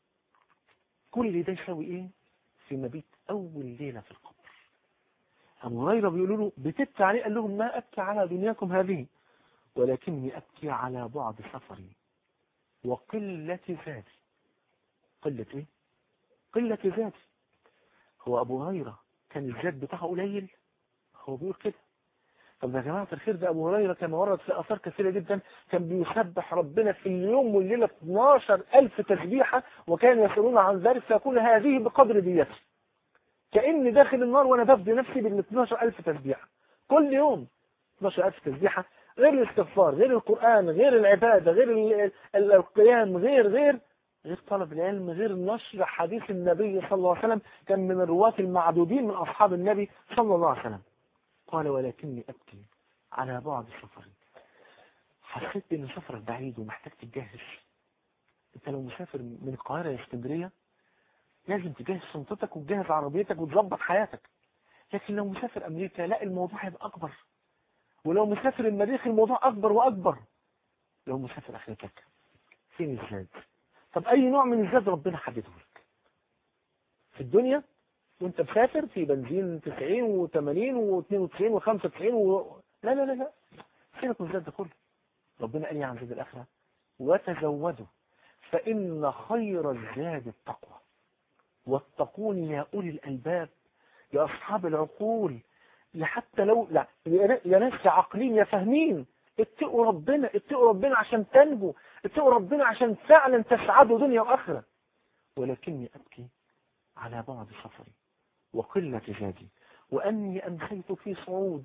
كل ده يساوي ايه في مبيت اول ليلة في القبر ابو هريره بيقولوا له بتبكي عليه قال لهم ما ابكي على دنياكم هذه ولكني ابكي على بعد سفري وقلة ذاتي قلة ايه قلة ذاتي هو ابو هريره كان الذات بتاعه قليل هو بيقول كده طب يا جماعة الخير ده أبو هريرة كما ورد في آثار كثيرة جدا كان بيسبح ربنا في اليوم والليلة 12 ألف تسبيحة وكان يسألون عن ذلك فيقول هذه بقدر ديتي كأني داخل النار وأنا بفدي نفسي بال 12 ألف تسبيحة كل يوم 12 ألف تسبيحة غير الاستغفار غير القرآن غير العبادة غير القيام غير غير غير طلب العلم غير نشر حديث النبي صلى الله عليه وسلم كان من الرواة المعدودين من أصحاب النبي صلى الله عليه وسلم قال ولكني أبكي على بعد سفري حسيت ان سفرك بعيد ومحتاج تتجهز انت لو مسافر من القاهرة لاسكندرية لازم تجهز شنطتك وتجهز عربيتك وتظبط حياتك لكن لو مسافر امريكا لا الموضوع هيبقى اكبر ولو مسافر المريخ الموضوع اكبر واكبر لو مسافر اخرتك فين الزاد طب اي نوع من الزاد ربنا حدده لك في الدنيا وانت مسافر في بنزين 90 و80 و92 و95 و... لا لا لا لا سيبك من الزاد ده كله ربنا قال ايه عن زاد الاخره وتزودوا فان خير الزاد التقوى واتقون يا اولي الالباب يا اصحاب العقول حتى لو لا يا ناس يا عاقلين يا فاهمين اتقوا ربنا اتقوا ربنا عشان تنجوا اتقوا ربنا عشان فعلا تسعدوا دنيا واخره ولكني ابكي على بعد سفري وقلة زادي وأني أمسيت في صعود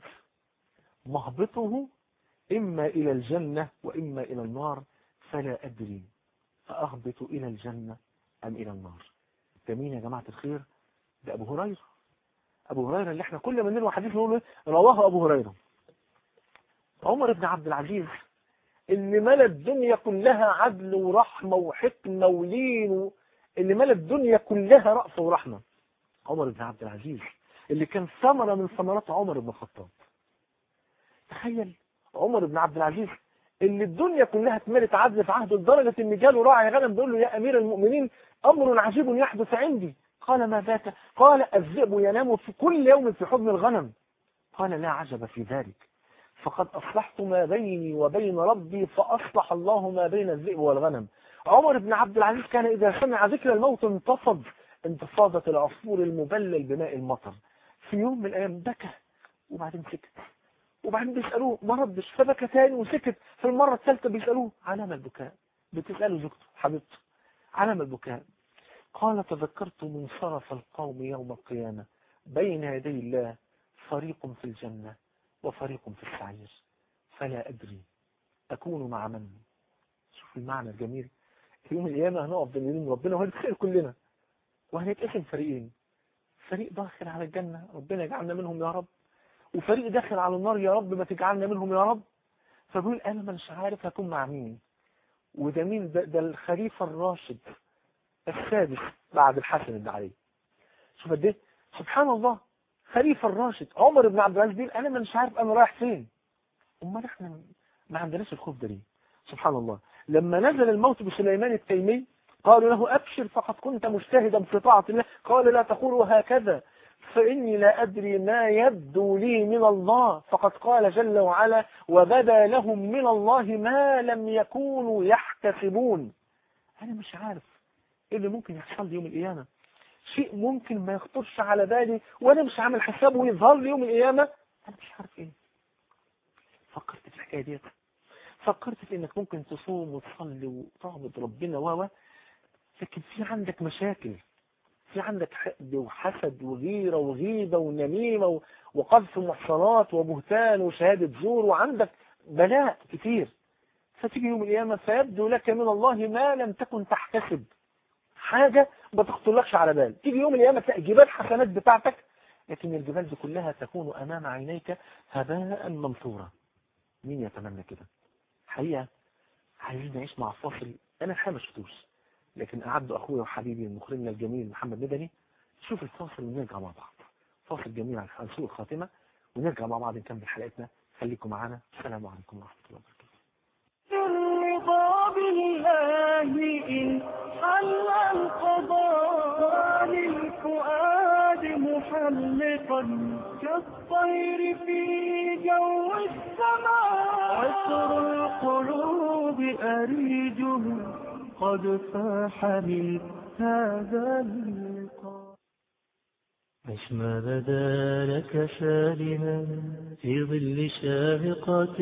مهبطه إما إلى الجنة وإما إلى النار فلا أدري فأهبط إلى الجنة أم إلى النار ده مين يا جماعة الخير ده أبو هريرة أبو هريرة اللي احنا كل ما نروى حديث نقول رواه أبو هريرة عمر بن عبد العزيز اللي ملى الدنيا كلها عدل ورحمة وحكمة ولين اللي ملى الدنيا كلها رأفة ورحمة عمر بن عبد العزيز اللي كان ثمرة من ثمرات عمر بن الخطاب تخيل عمر بن عبد العزيز اللي الدنيا كلها اتملت عدل في عهده لدرجة ان جاله راعي غنم بيقول له يا امير المؤمنين امر عجيب يحدث عندي قال ما ذاك قال الذئب ينام في كل يوم في حضن الغنم قال لا عجب في ذلك فقد أصلحت ما بيني وبين ربي فأصلح الله ما بين الذئب والغنم عمر بن عبد العزيز كان إذا سمع ذكر الموت انتفض انتفاضة العصفور المبلل بماء المطر في يوم من الأيام بكى وبعدين سكت وبعدين بيسألوه ما ردش فبكى تاني وسكت في المرة الثالثة بيسألوه علام البكاء بتسأله زوجته حبيبته علام البكاء قال تذكرت منصرف القوم يوم القيامة بين يدي الله فريق في الجنة وفريق في السعير فلا أدري أكون مع من شوف المعنى الجميل في يوم القيامة هنقف بين يدين ربنا وهنتخيل كلنا وهنتقسم فريقين فريق داخل على الجنة ربنا يجعلنا منهم يا رب وفريق داخل على النار يا رب ما تجعلنا منهم يا رب فبيقول انا مش عارف هكون مع مين وده مين ده, ده الخليفة الراشد السادس بعد الحسن بن علي شوف قد ايه سبحان الله خليفة الراشد عمر بن عبد العزيز انا مش عارف انا رايح فين امال احنا ما عندناش الخوف ده ليه سبحان الله لما نزل الموت بسليمان التيمي قالوا له أبشر فقد كنت مجتهدا في طاعة الله قال لا تقولوا هكذا فإني لا أدري ما يبدو لي من الله فقد قال جل وعلا وبدا لهم من الله ما لم يكونوا يحتسبون أنا مش عارف إيه اللي ممكن يحصل لي يوم القيامة شيء ممكن ما يخطرش على بالي وأنا مش عامل حسابه ويظهر لي يوم القيامة أنا مش عارف إيه فكرت في الحكاية ديت فكرت في انك ممكن تصوم وتصلي وتعبد ربنا و لكن في عندك مشاكل في عندك حقد وحسد وغيرة وغيبة ونميمة وقذف محصنات وبهتان وشهادة زور وعندك بلاء كتير فتيجي يوم القيامة فيبدو لك من الله ما لم تكن تحتسب حاجة ما تخطرلكش على بال تيجي يوم القيامة تلاقي جبال حسنات بتاعتك لكن الجبال دي كلها تكون أمام عينيك هباء منثورا مين يتمنى كده حقيقة عايزين نعيش مع فاصل أنا الحقيقة ما شفتوش لكن أعد أخويا وحبيبي مخرجنا الجميل محمد مدني شوف الفاصل ونرجع مع بعض فاصل جميل عن سوء الخاتمة ونرجع مع بعض نكمل حلقتنا خليكم معانا السلام عليكم ورحمة الله وبركاته الرضا بالله إن حل القضاء للفؤاد محلقا كالطير في جو السماء عطر القلوب أريجه قد فاح من هذا اللقاء عش ما بدا لك سالما في ظل شاهقات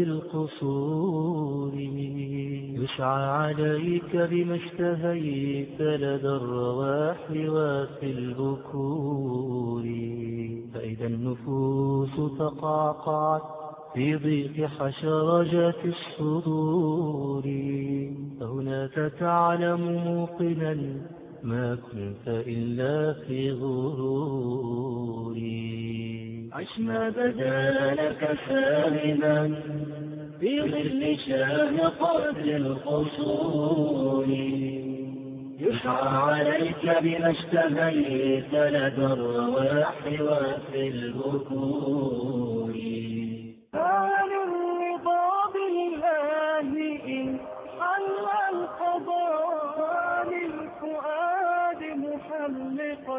القصور يسعى عليك بما اشتهيت لدى الرواح وفي البكور فإذا النفوس تقعقعت في ضيق حشرجات الصدور فهناك تعلم موقنا ما كنت إلا في غرور عش ما بدا لك سالما في ظل شاهقات القصور يسعى عليك بما اشتهيت لدى الرواح وفي البكور عن الرضا بالله إن حل القضاء للفؤاد محلقا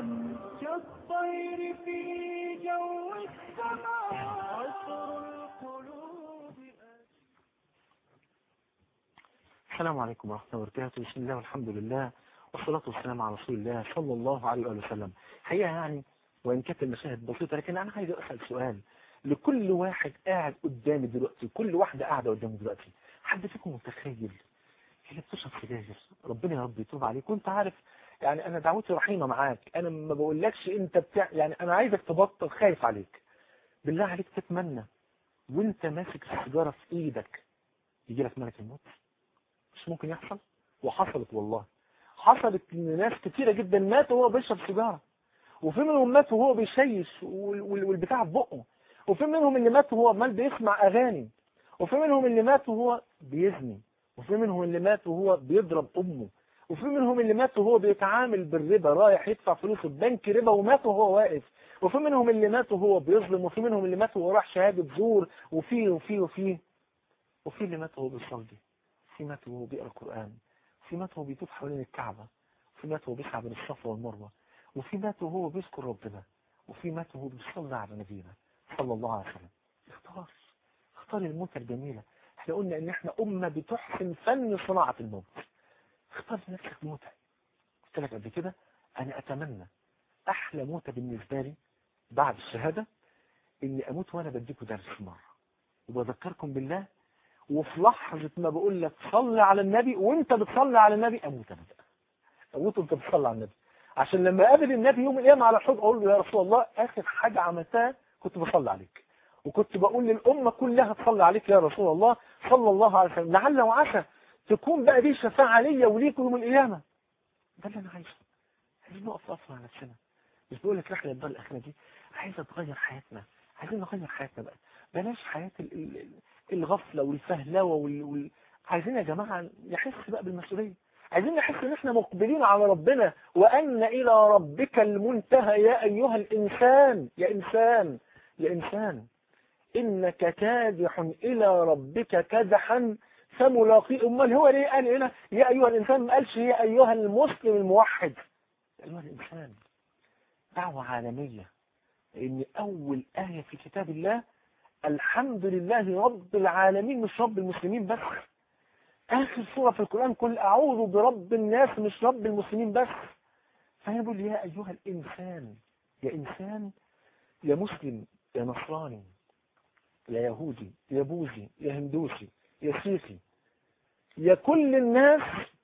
كالطير في جو السماء عطر القلوب السلام عليكم ورحمة الله وبركاته بسم الله والحمد لله والصلاة والسلام على رسول الله صلى الله عليه وآله وسلم حقيقة يعني وإن كانت المشاهد بسيطة لكن أنا عايز أسأل سؤال لكل واحد قاعد قدامي دلوقتي كل واحدة قاعدة قدامي دلوقتي حد فيكم متخيل هي بتشرب سجاير ربنا يا رب يتوب عليك وانت عارف يعني انا دعوتي رحيمة معاك انا ما بقولكش انت بتاع يعني انا عايزك تبطل خايف عليك بالله عليك تتمنى وانت ماسك السيجارة في ايدك يجي لك ملك الموت مش ممكن يحصل وحصلت والله حصلت ان ناس كتيرة جدا ماتوا وهو بيشرب سيجارة وفي منهم ماتوا وهو بيشيش والبتاع في بقه وفي منهم اللي ماتوا وهو عمال بيسمع اغاني وفي منهم اللي ماتوا وهو بيزني وفي منهم اللي مات وهو بيضرب امه وفي منهم اللي مات وهو بيتعامل بالربا رايح يدفع فلوس البنك ربا ومات وهو واقف وفي منهم اللي مات وهو بيظلم وفي منهم اللي مات وهو راح شهادة زور وفي وفي وفي وفي اللي مات وهو بيصلي وفي مات وهو بيقرا القرآن وفي مات وهو بيطوف حوالين الكعبة وفي مات وهو بيسعى بين الصفا والمروة وفي مات وهو بيذكر ربنا وفي مات وهو بيصلي على نبينا صلى الله عليه وسلم اختار اختار الموتة الجميلة احنا قلنا ان احنا امة بتحسن فن صناعة الموت اختار لنفسك موتة قلت لك قبل كده انا اتمنى احلى موتة بالنسبة لي بعد الشهادة اني اموت وانا بديكوا درس مرة وبذكركم بالله وفي لحظة ما بقول لك صلي على النبي وانت بتصلي على النبي اموت انا بقى اموت وانت بتصلي على النبي عشان لما اقابل النبي يوم القيامة على الحوض اقول له يا رسول الله اخر حاجة عملتها كنت بصلي عليك وكنت بقول للأمة كلها تصلي عليك يا رسول الله صلى الله عليه وسلم لعل وعسى تكون بقى دي شفاعة ليا وليكم يوم القيامة ده اللي انا عايزه عايزين نقف وقفة على نفسنا مش بقول لك رحلة الدار الأخيرة دي عايزة تغير حياتنا عايزين نغير حياتنا بقى بلاش حياة ال- ال- ال- الغفلة والفهلوة وال... وال... عايزين يا جماعة نحس بقى بالمسؤولية عايزين نحس ان احنا مقبلين على ربنا وان الى ربك المنتهى يا ايها الانسان يا انسان يا انسان انك كادح الى ربك كدحا فملاقيه امال هو ليه قال هنا يا ايها الانسان ما قالش يا ايها المسلم الموحد يا ايها الانسان دعوة عالمية ان اول آية في كتاب الله الحمد لله رب العالمين مش رب المسلمين بس آخر سورة في القرآن قل أعوذ برب الناس مش رب المسلمين بس فهنا بيقول يا أيها الإنسان يا إنسان يا مسلم يا نصراني يا يهودي يا بوذي يا هندوسي يا سيخي يا كل الناس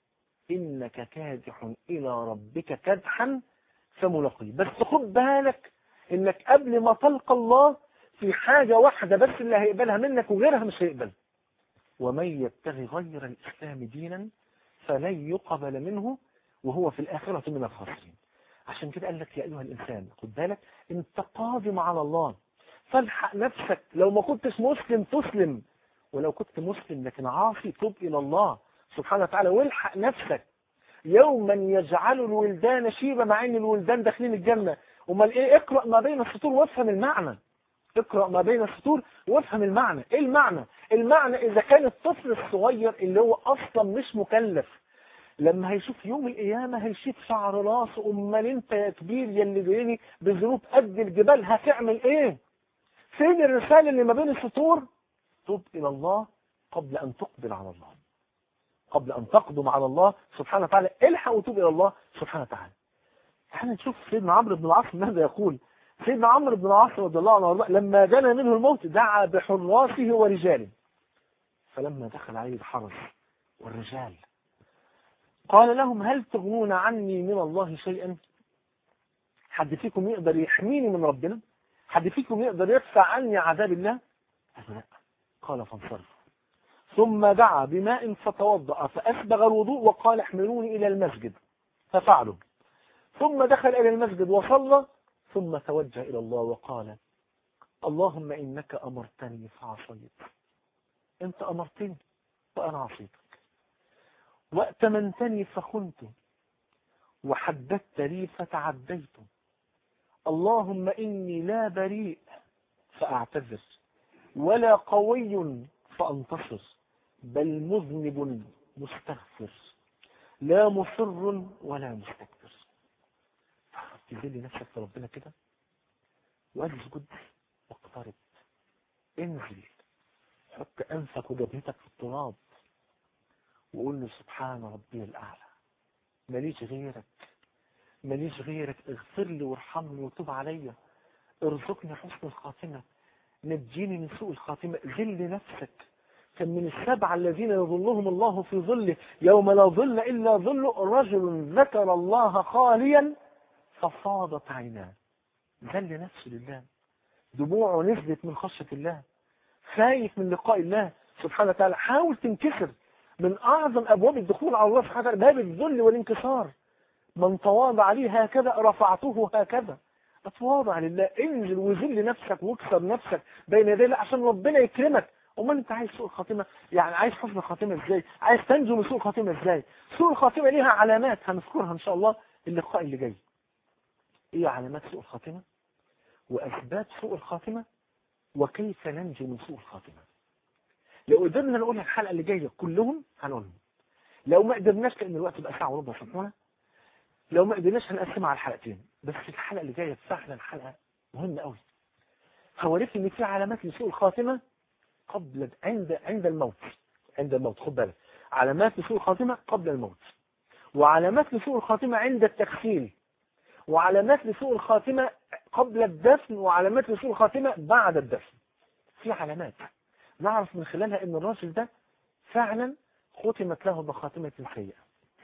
إنك كادح إلى ربك كدحا فملاقيه بس خد بالك إنك قبل ما تلقى الله في حاجة واحدة بس اللي هيقبلها منك وغيرها مش هيقبل ومن يبتغي غير الإسلام دينا فلن يقبل منه وهو في الآخرة من الخاسرين عشان كده قال لك يا أيها الإنسان خد بالك انت قادم على الله فالحق نفسك لو ما كنتش مسلم تسلم ولو كنت مسلم لكن عاصي تب إلى الله سبحانه وتعالى والحق نفسك يوما يجعل الولدان شيبة مع ان الولدان داخلين الجنة امال ايه اقرأ ما بين السطور وافهم المعنى اقرأ ما بين السطور وافهم المعنى ايه المعنى المعنى اذا كان الطفل الصغير اللي هو اصلا مش مكلف لما هيشوف يوم القيامة هيشوف شعر راسه امال انت يا كبير يلي جايني بذنوب قد الجبال هتعمل ايه فين الرسالة اللي ما بين السطور تب الى الله قبل ان تقبل على الله قبل ان تقدم على الله سبحانه وتعالى الحق وتوب الى الله سبحانه وتعالى احنا نشوف سيدنا عمرو بن العاص ماذا يقول سيدنا عمرو بن العاص رضي الله عنه وارضاه لما جنى منه الموت دعا بحراسه ورجاله فلما دخل عليه الحرس والرجال قال لهم هل تغنون عني من الله شيئا حد فيكم يقدر يحميني من ربنا حد فيكم يقدر يدفع عني عذاب الله قالوا لا قال فانصرفوا ثم دعا بماء فتوضأ فأسبغ الوضوء وقال احملوني إلى المسجد ففعلوا ثم دخل إلى المسجد وصلى ثم توجه إلى الله وقال اللهم إنك أمرتني فعصيت أنت أمرتني وأنا عصيتك وأتمنتني فخنت وحددت لي فتعديت اللهم إني لا بريء فأعتذر ولا قوي فأنتصر بل مذنب مستغفر لا مصر ولا مستكبر تعرف تذل نفسك في ربنا كده واسجد واقترب انزل حط انفك وجبهتك في التراب وقول له سبحان ربي الاعلى ماليش غيرك ماليش غيرك اغفر لي وارحمني وتوب عليا ارزقني حسن الخاتمه نجيني من سوء الخاتمه ذل نفسك كان من السبعة الذين يظلهم الله في ظله يوم لا ظل إلا ظله رجل ذكر الله خاليا ففاضت عيناه ذل نفسه لله دموعه نزلت من خشية الله خايف من لقاء الله سبحانه وتعالى حاول تنكسر من أعظم أبواب الدخول على الله سبحانه وتعالى باب الذل والانكسار من تواضع لي هكذا رفعته هكذا اتواضع لله انزل وذل نفسك واكسر نفسك بين يدي الله عشان ربنا يكرمك امال انت عايز سوء الخاتمه يعني عايز حسن الخاتمه ازاي عايز تنجو من سوء الخاتمه ازاي سوء الخاتمه ليها علامات هنذكرها ان شاء الله اللقاء اللي جاي ايه علامات سوء الخاتمه واسباب سوء الخاتمه وكيف ننجو من سوء الخاتمه لو قدرنا نقولها الحلقه اللي جايه كلهم هنقولهم لو ما قدرناش لان الوقت بقى ساعه وربع صفونه لو ما قدرناش هنقسمها على الحلقتين بس الحلقه اللي جايه فعلا حلقه مهمه قوي هوريك ان في علامات لسوء الخاتمه قبل عند عند الموت عند الموت خد بالك علامات لسوء الخاتمة قبل الموت وعلامات لسوء الخاتمة عند التكفيل وعلامات لسوء الخاتمة قبل الدفن وعلامات لسوء الخاتمة بعد الدفن في علامات نعرف من خلالها ان الراجل ده فعلا ختمت له بخاتمة سيئة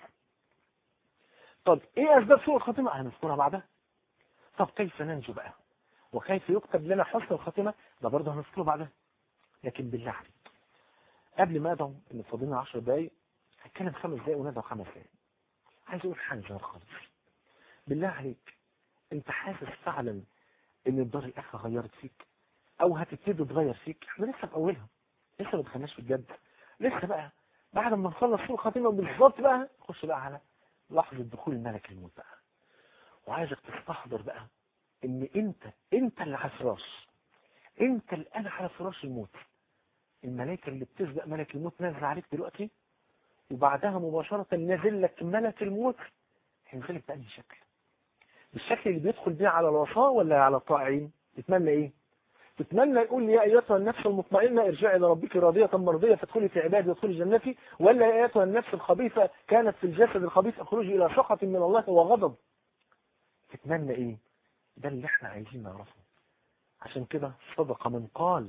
طب ايه اسباب سوء الخاتمة هنذكرها بعدها طب كيف ننجو بقى وكيف يكتب لنا حسن الخاتمة ده برضه هنذكره بعدها لكن بالله عليك قبل ما ادعو ان فاضلنا 10 دقايق هتكلم خمس دقايق وندى خمس دقايق عايز اقول حاجه صغيره خالص بالله عليك انت حاسس فعلا ان الدار الاخره غيرت فيك او هتبتدي تغير فيك احنا لسه في اولها لسه ما دخلناش في الجد لسه بقى بعد ما نخلص سوء خاتمه بالظبط بقى خش بقى على لحظه دخول الملك الموت بقى وعايزك تستحضر بقى ان انت انت اللي على الفراش انت اللي انا على فراش الموت الملائكه اللي بتسبق ملك الموت نازل عليك دلوقتي وبعدها مباشره نازل لك ملك الموت هينزل لك بأي شكل بالشكل اللي بيدخل بيه على الوصاة ولا على الطائعين تتمنى ايه تتمنى يقول يا ايتها النفس المطمئنه ارجعي الى ربك راضيه مرضيه فادخلي في عبادي وادخلي جنتي ولا يا ايتها النفس الخبيثه كانت في الجسد الخبيث اخرجي الى سخط من الله وغضب تتمنى ايه ده اللي احنا عايزين نعرفه عشان كده صدق من قال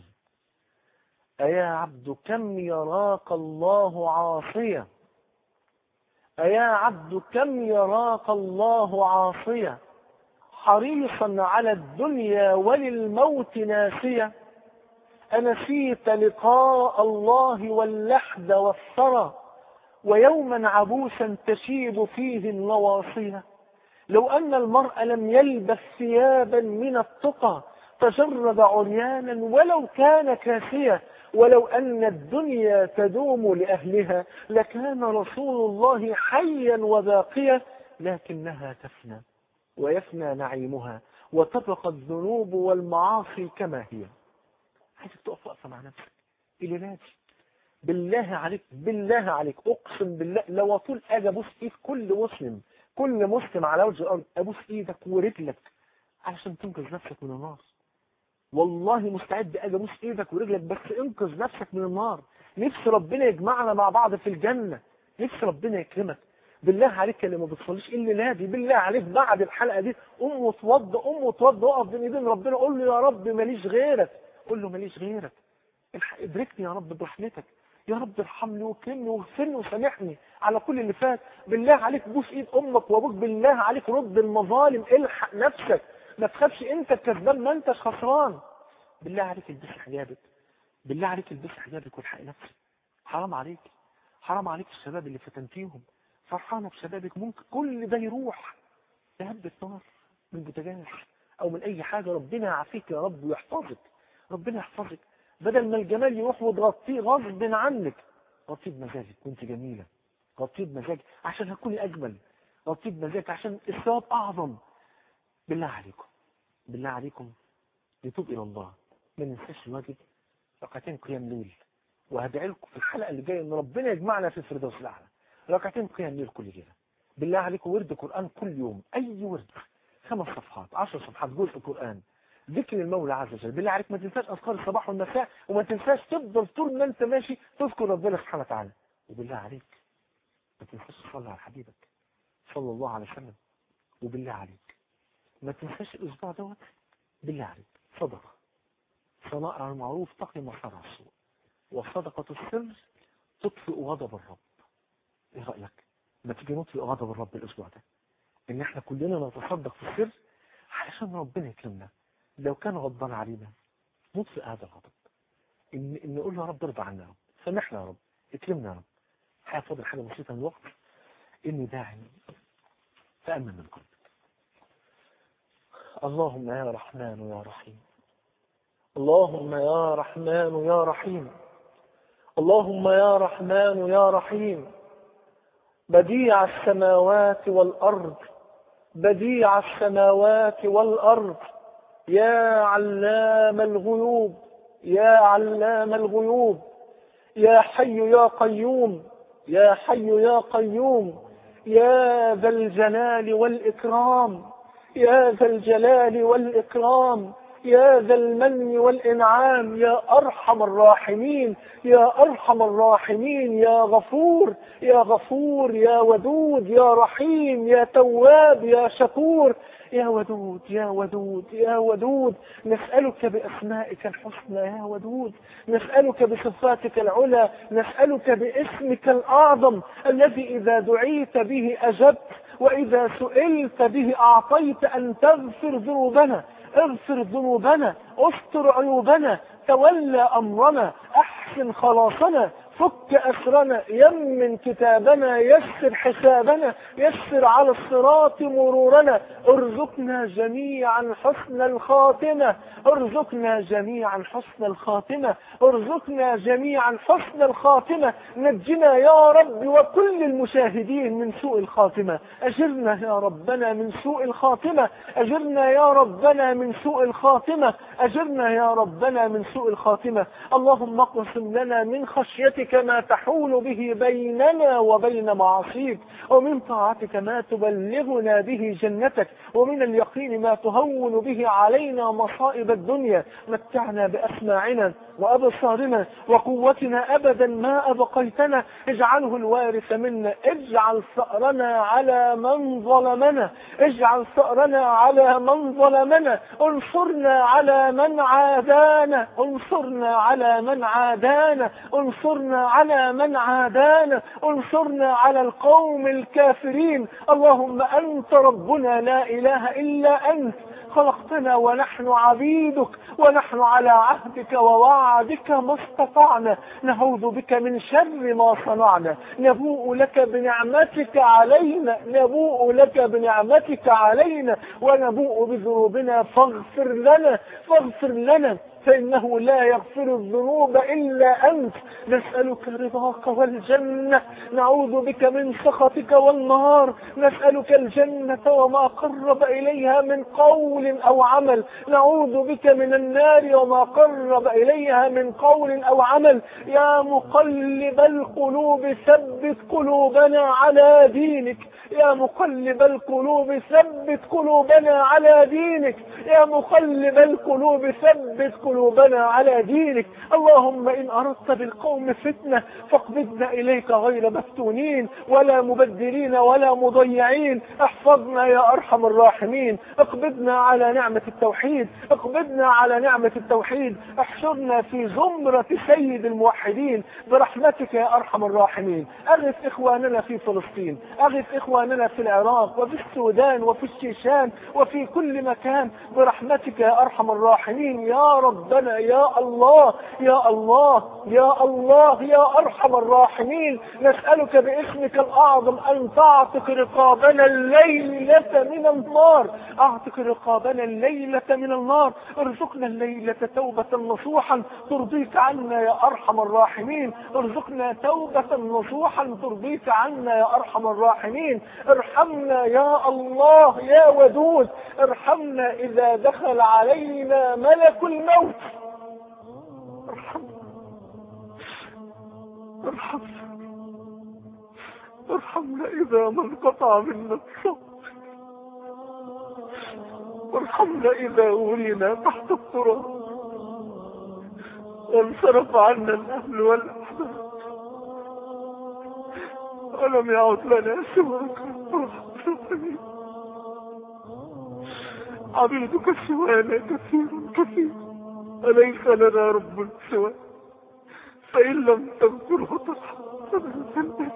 أيا عبد كم يراك الله عاصيا أيا عبد كم يراك الله عاصيا حريصا على الدنيا وللموت ناسيا أنسيت لقاء الله واللحد والثرى ويوما عبوسا تشيب فيه النواصية لو أن المرء لم يلبس ثيابا من التقى تجرد عريانا ولو كان كاسيا ولو أن الدنيا تدوم لأهلها لكان رسول الله حيا وباقيا لكنها تفنى ويفنى نعيمها وتبقى الذنوب والمعاصي كما هي عايزك تقف وقفة مع نفسك إلى بالله عليك بالله عليك أقسم بالله لو أطول أجي أبوس إيد كل مسلم كل مسلم على وجه الأرض أبوس إيدك ورجلك علشان تنقذ نفسك من النار والله مستعد اجي ابوس ايدك ورجلك بس انقذ نفسك من النار نفسي ربنا يجمعنا مع بعض في الجنة نفسي ربنا يكرمك بالله عليك اللي ما بتصليش الا نادي بالله عليك بعد الحلقه دي قوم وتوضى قوم وتوضى اقف بين ايدين ربنا قول له يا رب ماليش غيرك قول له ماليش غيرك الحق ادركني يا رب برحمتك يا رب ارحمني واكرمني واغفرني وسامحني على كل اللي فات بالله عليك بوس ايد امك وابوك بالله عليك رد المظالم الحق نفسك ما تخافش انت الكذاب ما انتش خسران بالله عليك البس حجابك بالله عليك البس حجابك والحق نفسك حرام عليك حرام عليك الشباب اللي فتنتيهم فرحانة بشبابك ممكن كل ده يروح تهبت نار من بوتاجاز او من اي حاجة ربنا يعافيك يا رب ويحفظك ربنا يحفظك بدل ما الجمال يروح وتغطيه غصب عنك غطيه بمزاجك وانت جميلة غطيه بمزاجك عشان هتكوني اجمل غطيه بمزاجك عشان الثواب اعظم بالله عليكم بالله عليكم نتوب الى الله ما ننساش الواجب ركعتين قيام ليل وهدعي لكم في الحلقه اللي جايه ان ربنا يجمعنا في الفردوس الاعلى ركعتين قيام ليل كل ليله بالله عليكم ورد قران كل يوم اي ورد خمس صفحات عشر صفحات جزء قران ذكر المولى عز وجل بالله عليك ما تنساش اذكار الصباح والمساء وما تنساش تفضل طول ما انت ماشي تذكر ربنا سبحانه وتعالى وبالله عليك ما تنساش تصلي على حبيبك صلى الله عليه وسلم وبالله عليك ما تنساش الاسبوع دوت بالله عليك صدقه صنائع المعروف تقي مصارع السوء وصدقة السر تطفئ غضب الرب ايه رأيك ما تيجي نطفئ غضب الرب الاسبوع ده ان احنا كلنا نتصدق في السر علشان ربنا يكرمنا لو كان غضبان علينا نطفئ هذا الغضب ان ان نقول له يا رب ارضى عنا يا رب سامحنا يا رب اكرمنا يا رب حاجه فاضل حاجه بسيطه من الوقت اني داعي تامن من قلبك اللهم يا رحمن يا رحيم اللهم يا رحمن يا رحيم اللهم يا رحمن يا رحيم بديع السماوات والأرض بديع السماوات والأرض يا علام الغيوب يا علام الغيوب يا حي يا قيوم يا حي يا قيوم يا ذا الجلال والإكرام يا ذا الجلال والإكرام يا ذا المن والإنعام يا أرحم الراحمين يا أرحم الراحمين يا غفور يا غفور يا ودود يا رحيم يا تواب يا شكور يا ودود يا ودود يا ودود نسألك بأسمائك الحسنى يا ودود نسألك بصفاتك العلى نسألك باسمك الأعظم الذي إذا دعيت به أجبت وإذا سئلت به أعطيت أن تغفر ذنوبنا اغفر ذنوبنا استر عيوبنا تولى أمرنا أحسن خلاصنا فك أسرنا يمن كتابنا يسر حسابنا يسر على الصراط مرورنا ارزقنا جميعا حسن الخاتمة ارزقنا جميعا حسن الخاتمة ارزقنا جميعا حسن الخاتمة نجنا يا رب وكل المشاهدين من سوء الخاتمة أجرنا يا ربنا من سوء الخاتمة أجرنا يا ربنا من سوء الخاتمة أجرنا يا ربنا من سوء الخاتمة اللهم اقسم لنا من خشيتك ما تحول به بيننا وبين معاصيك ومن طاعتك ما تبلغنا به جنتك ومن اليقين ما تهون به علينا مصائب الدنيا متعنا بأسماعنا وأبصارنا وقوتنا أبدا ما أبقيتنا اجعله الوارث منا اجعل ثأرنا على من ظلمنا اجعل ثأرنا على من ظلمنا انصرنا على من عادانا انصرنا على من عادانا انصرنا على من عادانا انصرنا على القوم الكافرين اللهم أنت ربنا لا إله إلا أنت خلقتنا ونحن عبيدك ونحن على عهدك ووعدك ما استطعنا نعوذ بك من شر ما صنعنا نبوء لك بنعمتك علينا نبوء لك بنعمتك علينا ونبوء بذنوبنا فاغفر لنا فاغفر لنا فإنه لا يغفر الذنوب إلا أنت نسألك رضاك والجنة نعوذ بك من سخطك والنار نسألك الجنة وما قرب إليها من قول أو عمل نعوذ بك من النار وما قرب إليها من قول أو عمل يا مقلب القلوب ثبت قلوبنا على دينك يا مقلب القلوب ثبت قلوبنا على دينك يا مقلب القلوب ثبت قلوبنا على دينك اللهم إن أردت بالقوم فتنة فاقبضنا إليك غير مفتونين ولا مبدلين ولا مضيعين احفظنا يا أرحم الراحمين اقبضنا على نعمة التوحيد اقبضنا على نعمة التوحيد احشرنا في زمرة سيد الموحدين برحمتك يا أرحم الراحمين أغث إخواننا في فلسطين أغث إخواننا في العراق وفي السودان وفي الشيشان وفي كل مكان برحمتك يا أرحم الراحمين يا ربنا يا الله يا الله يا الله يا أرحم الراحمين نسألك باسمك الأعظم أن تعتق رقابنا الليلة من النار أعتق رقابنا الليلة من النار ارزقنا الليلة توبة نصوحا ترضيك عنا يا أرحم الراحمين ارزقنا توبة نصوحا ترضيك عنا يا أرحم الراحمين ارحمنا يا الله يا ودود ارحمنا إذا دخل علينا ملك الموت ارحمنا ارحمنا ارحمنا إذا ما انقطع منا الصوت وارحمنا إذا ولينا تحت التراب وانصرف عنا الأهل والأحباب ولم يعد لنا سواك الرحمن عبيدك سوانا كثير كثير أليس لنا رب سواك فإن لم تذكره ترحم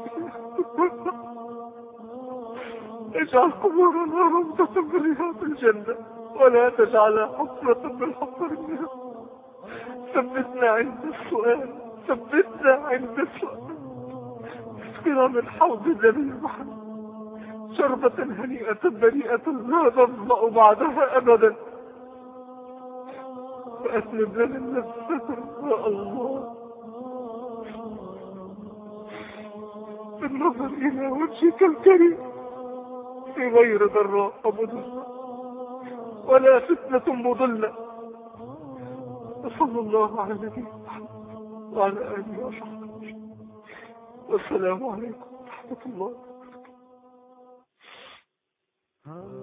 اجعل قبورنا روضة من رياض الجنة ولا تجعلها حفرة من حفر النار ثبتنا عند السؤال ثبتنا عند السؤال اسقنا من حوض النبي محمد شربة هنيئة بريئة لا نظمأ بعدها أبدا وأسلم لنا النفس يا الله بالنظر إلى وجهك الكريم في غير ضراء مضلة ولا فتنة مضلة وصلى الله على نبينا محمد وعلى آله وصحبه والسلام عليكم ورحمة الله Ah.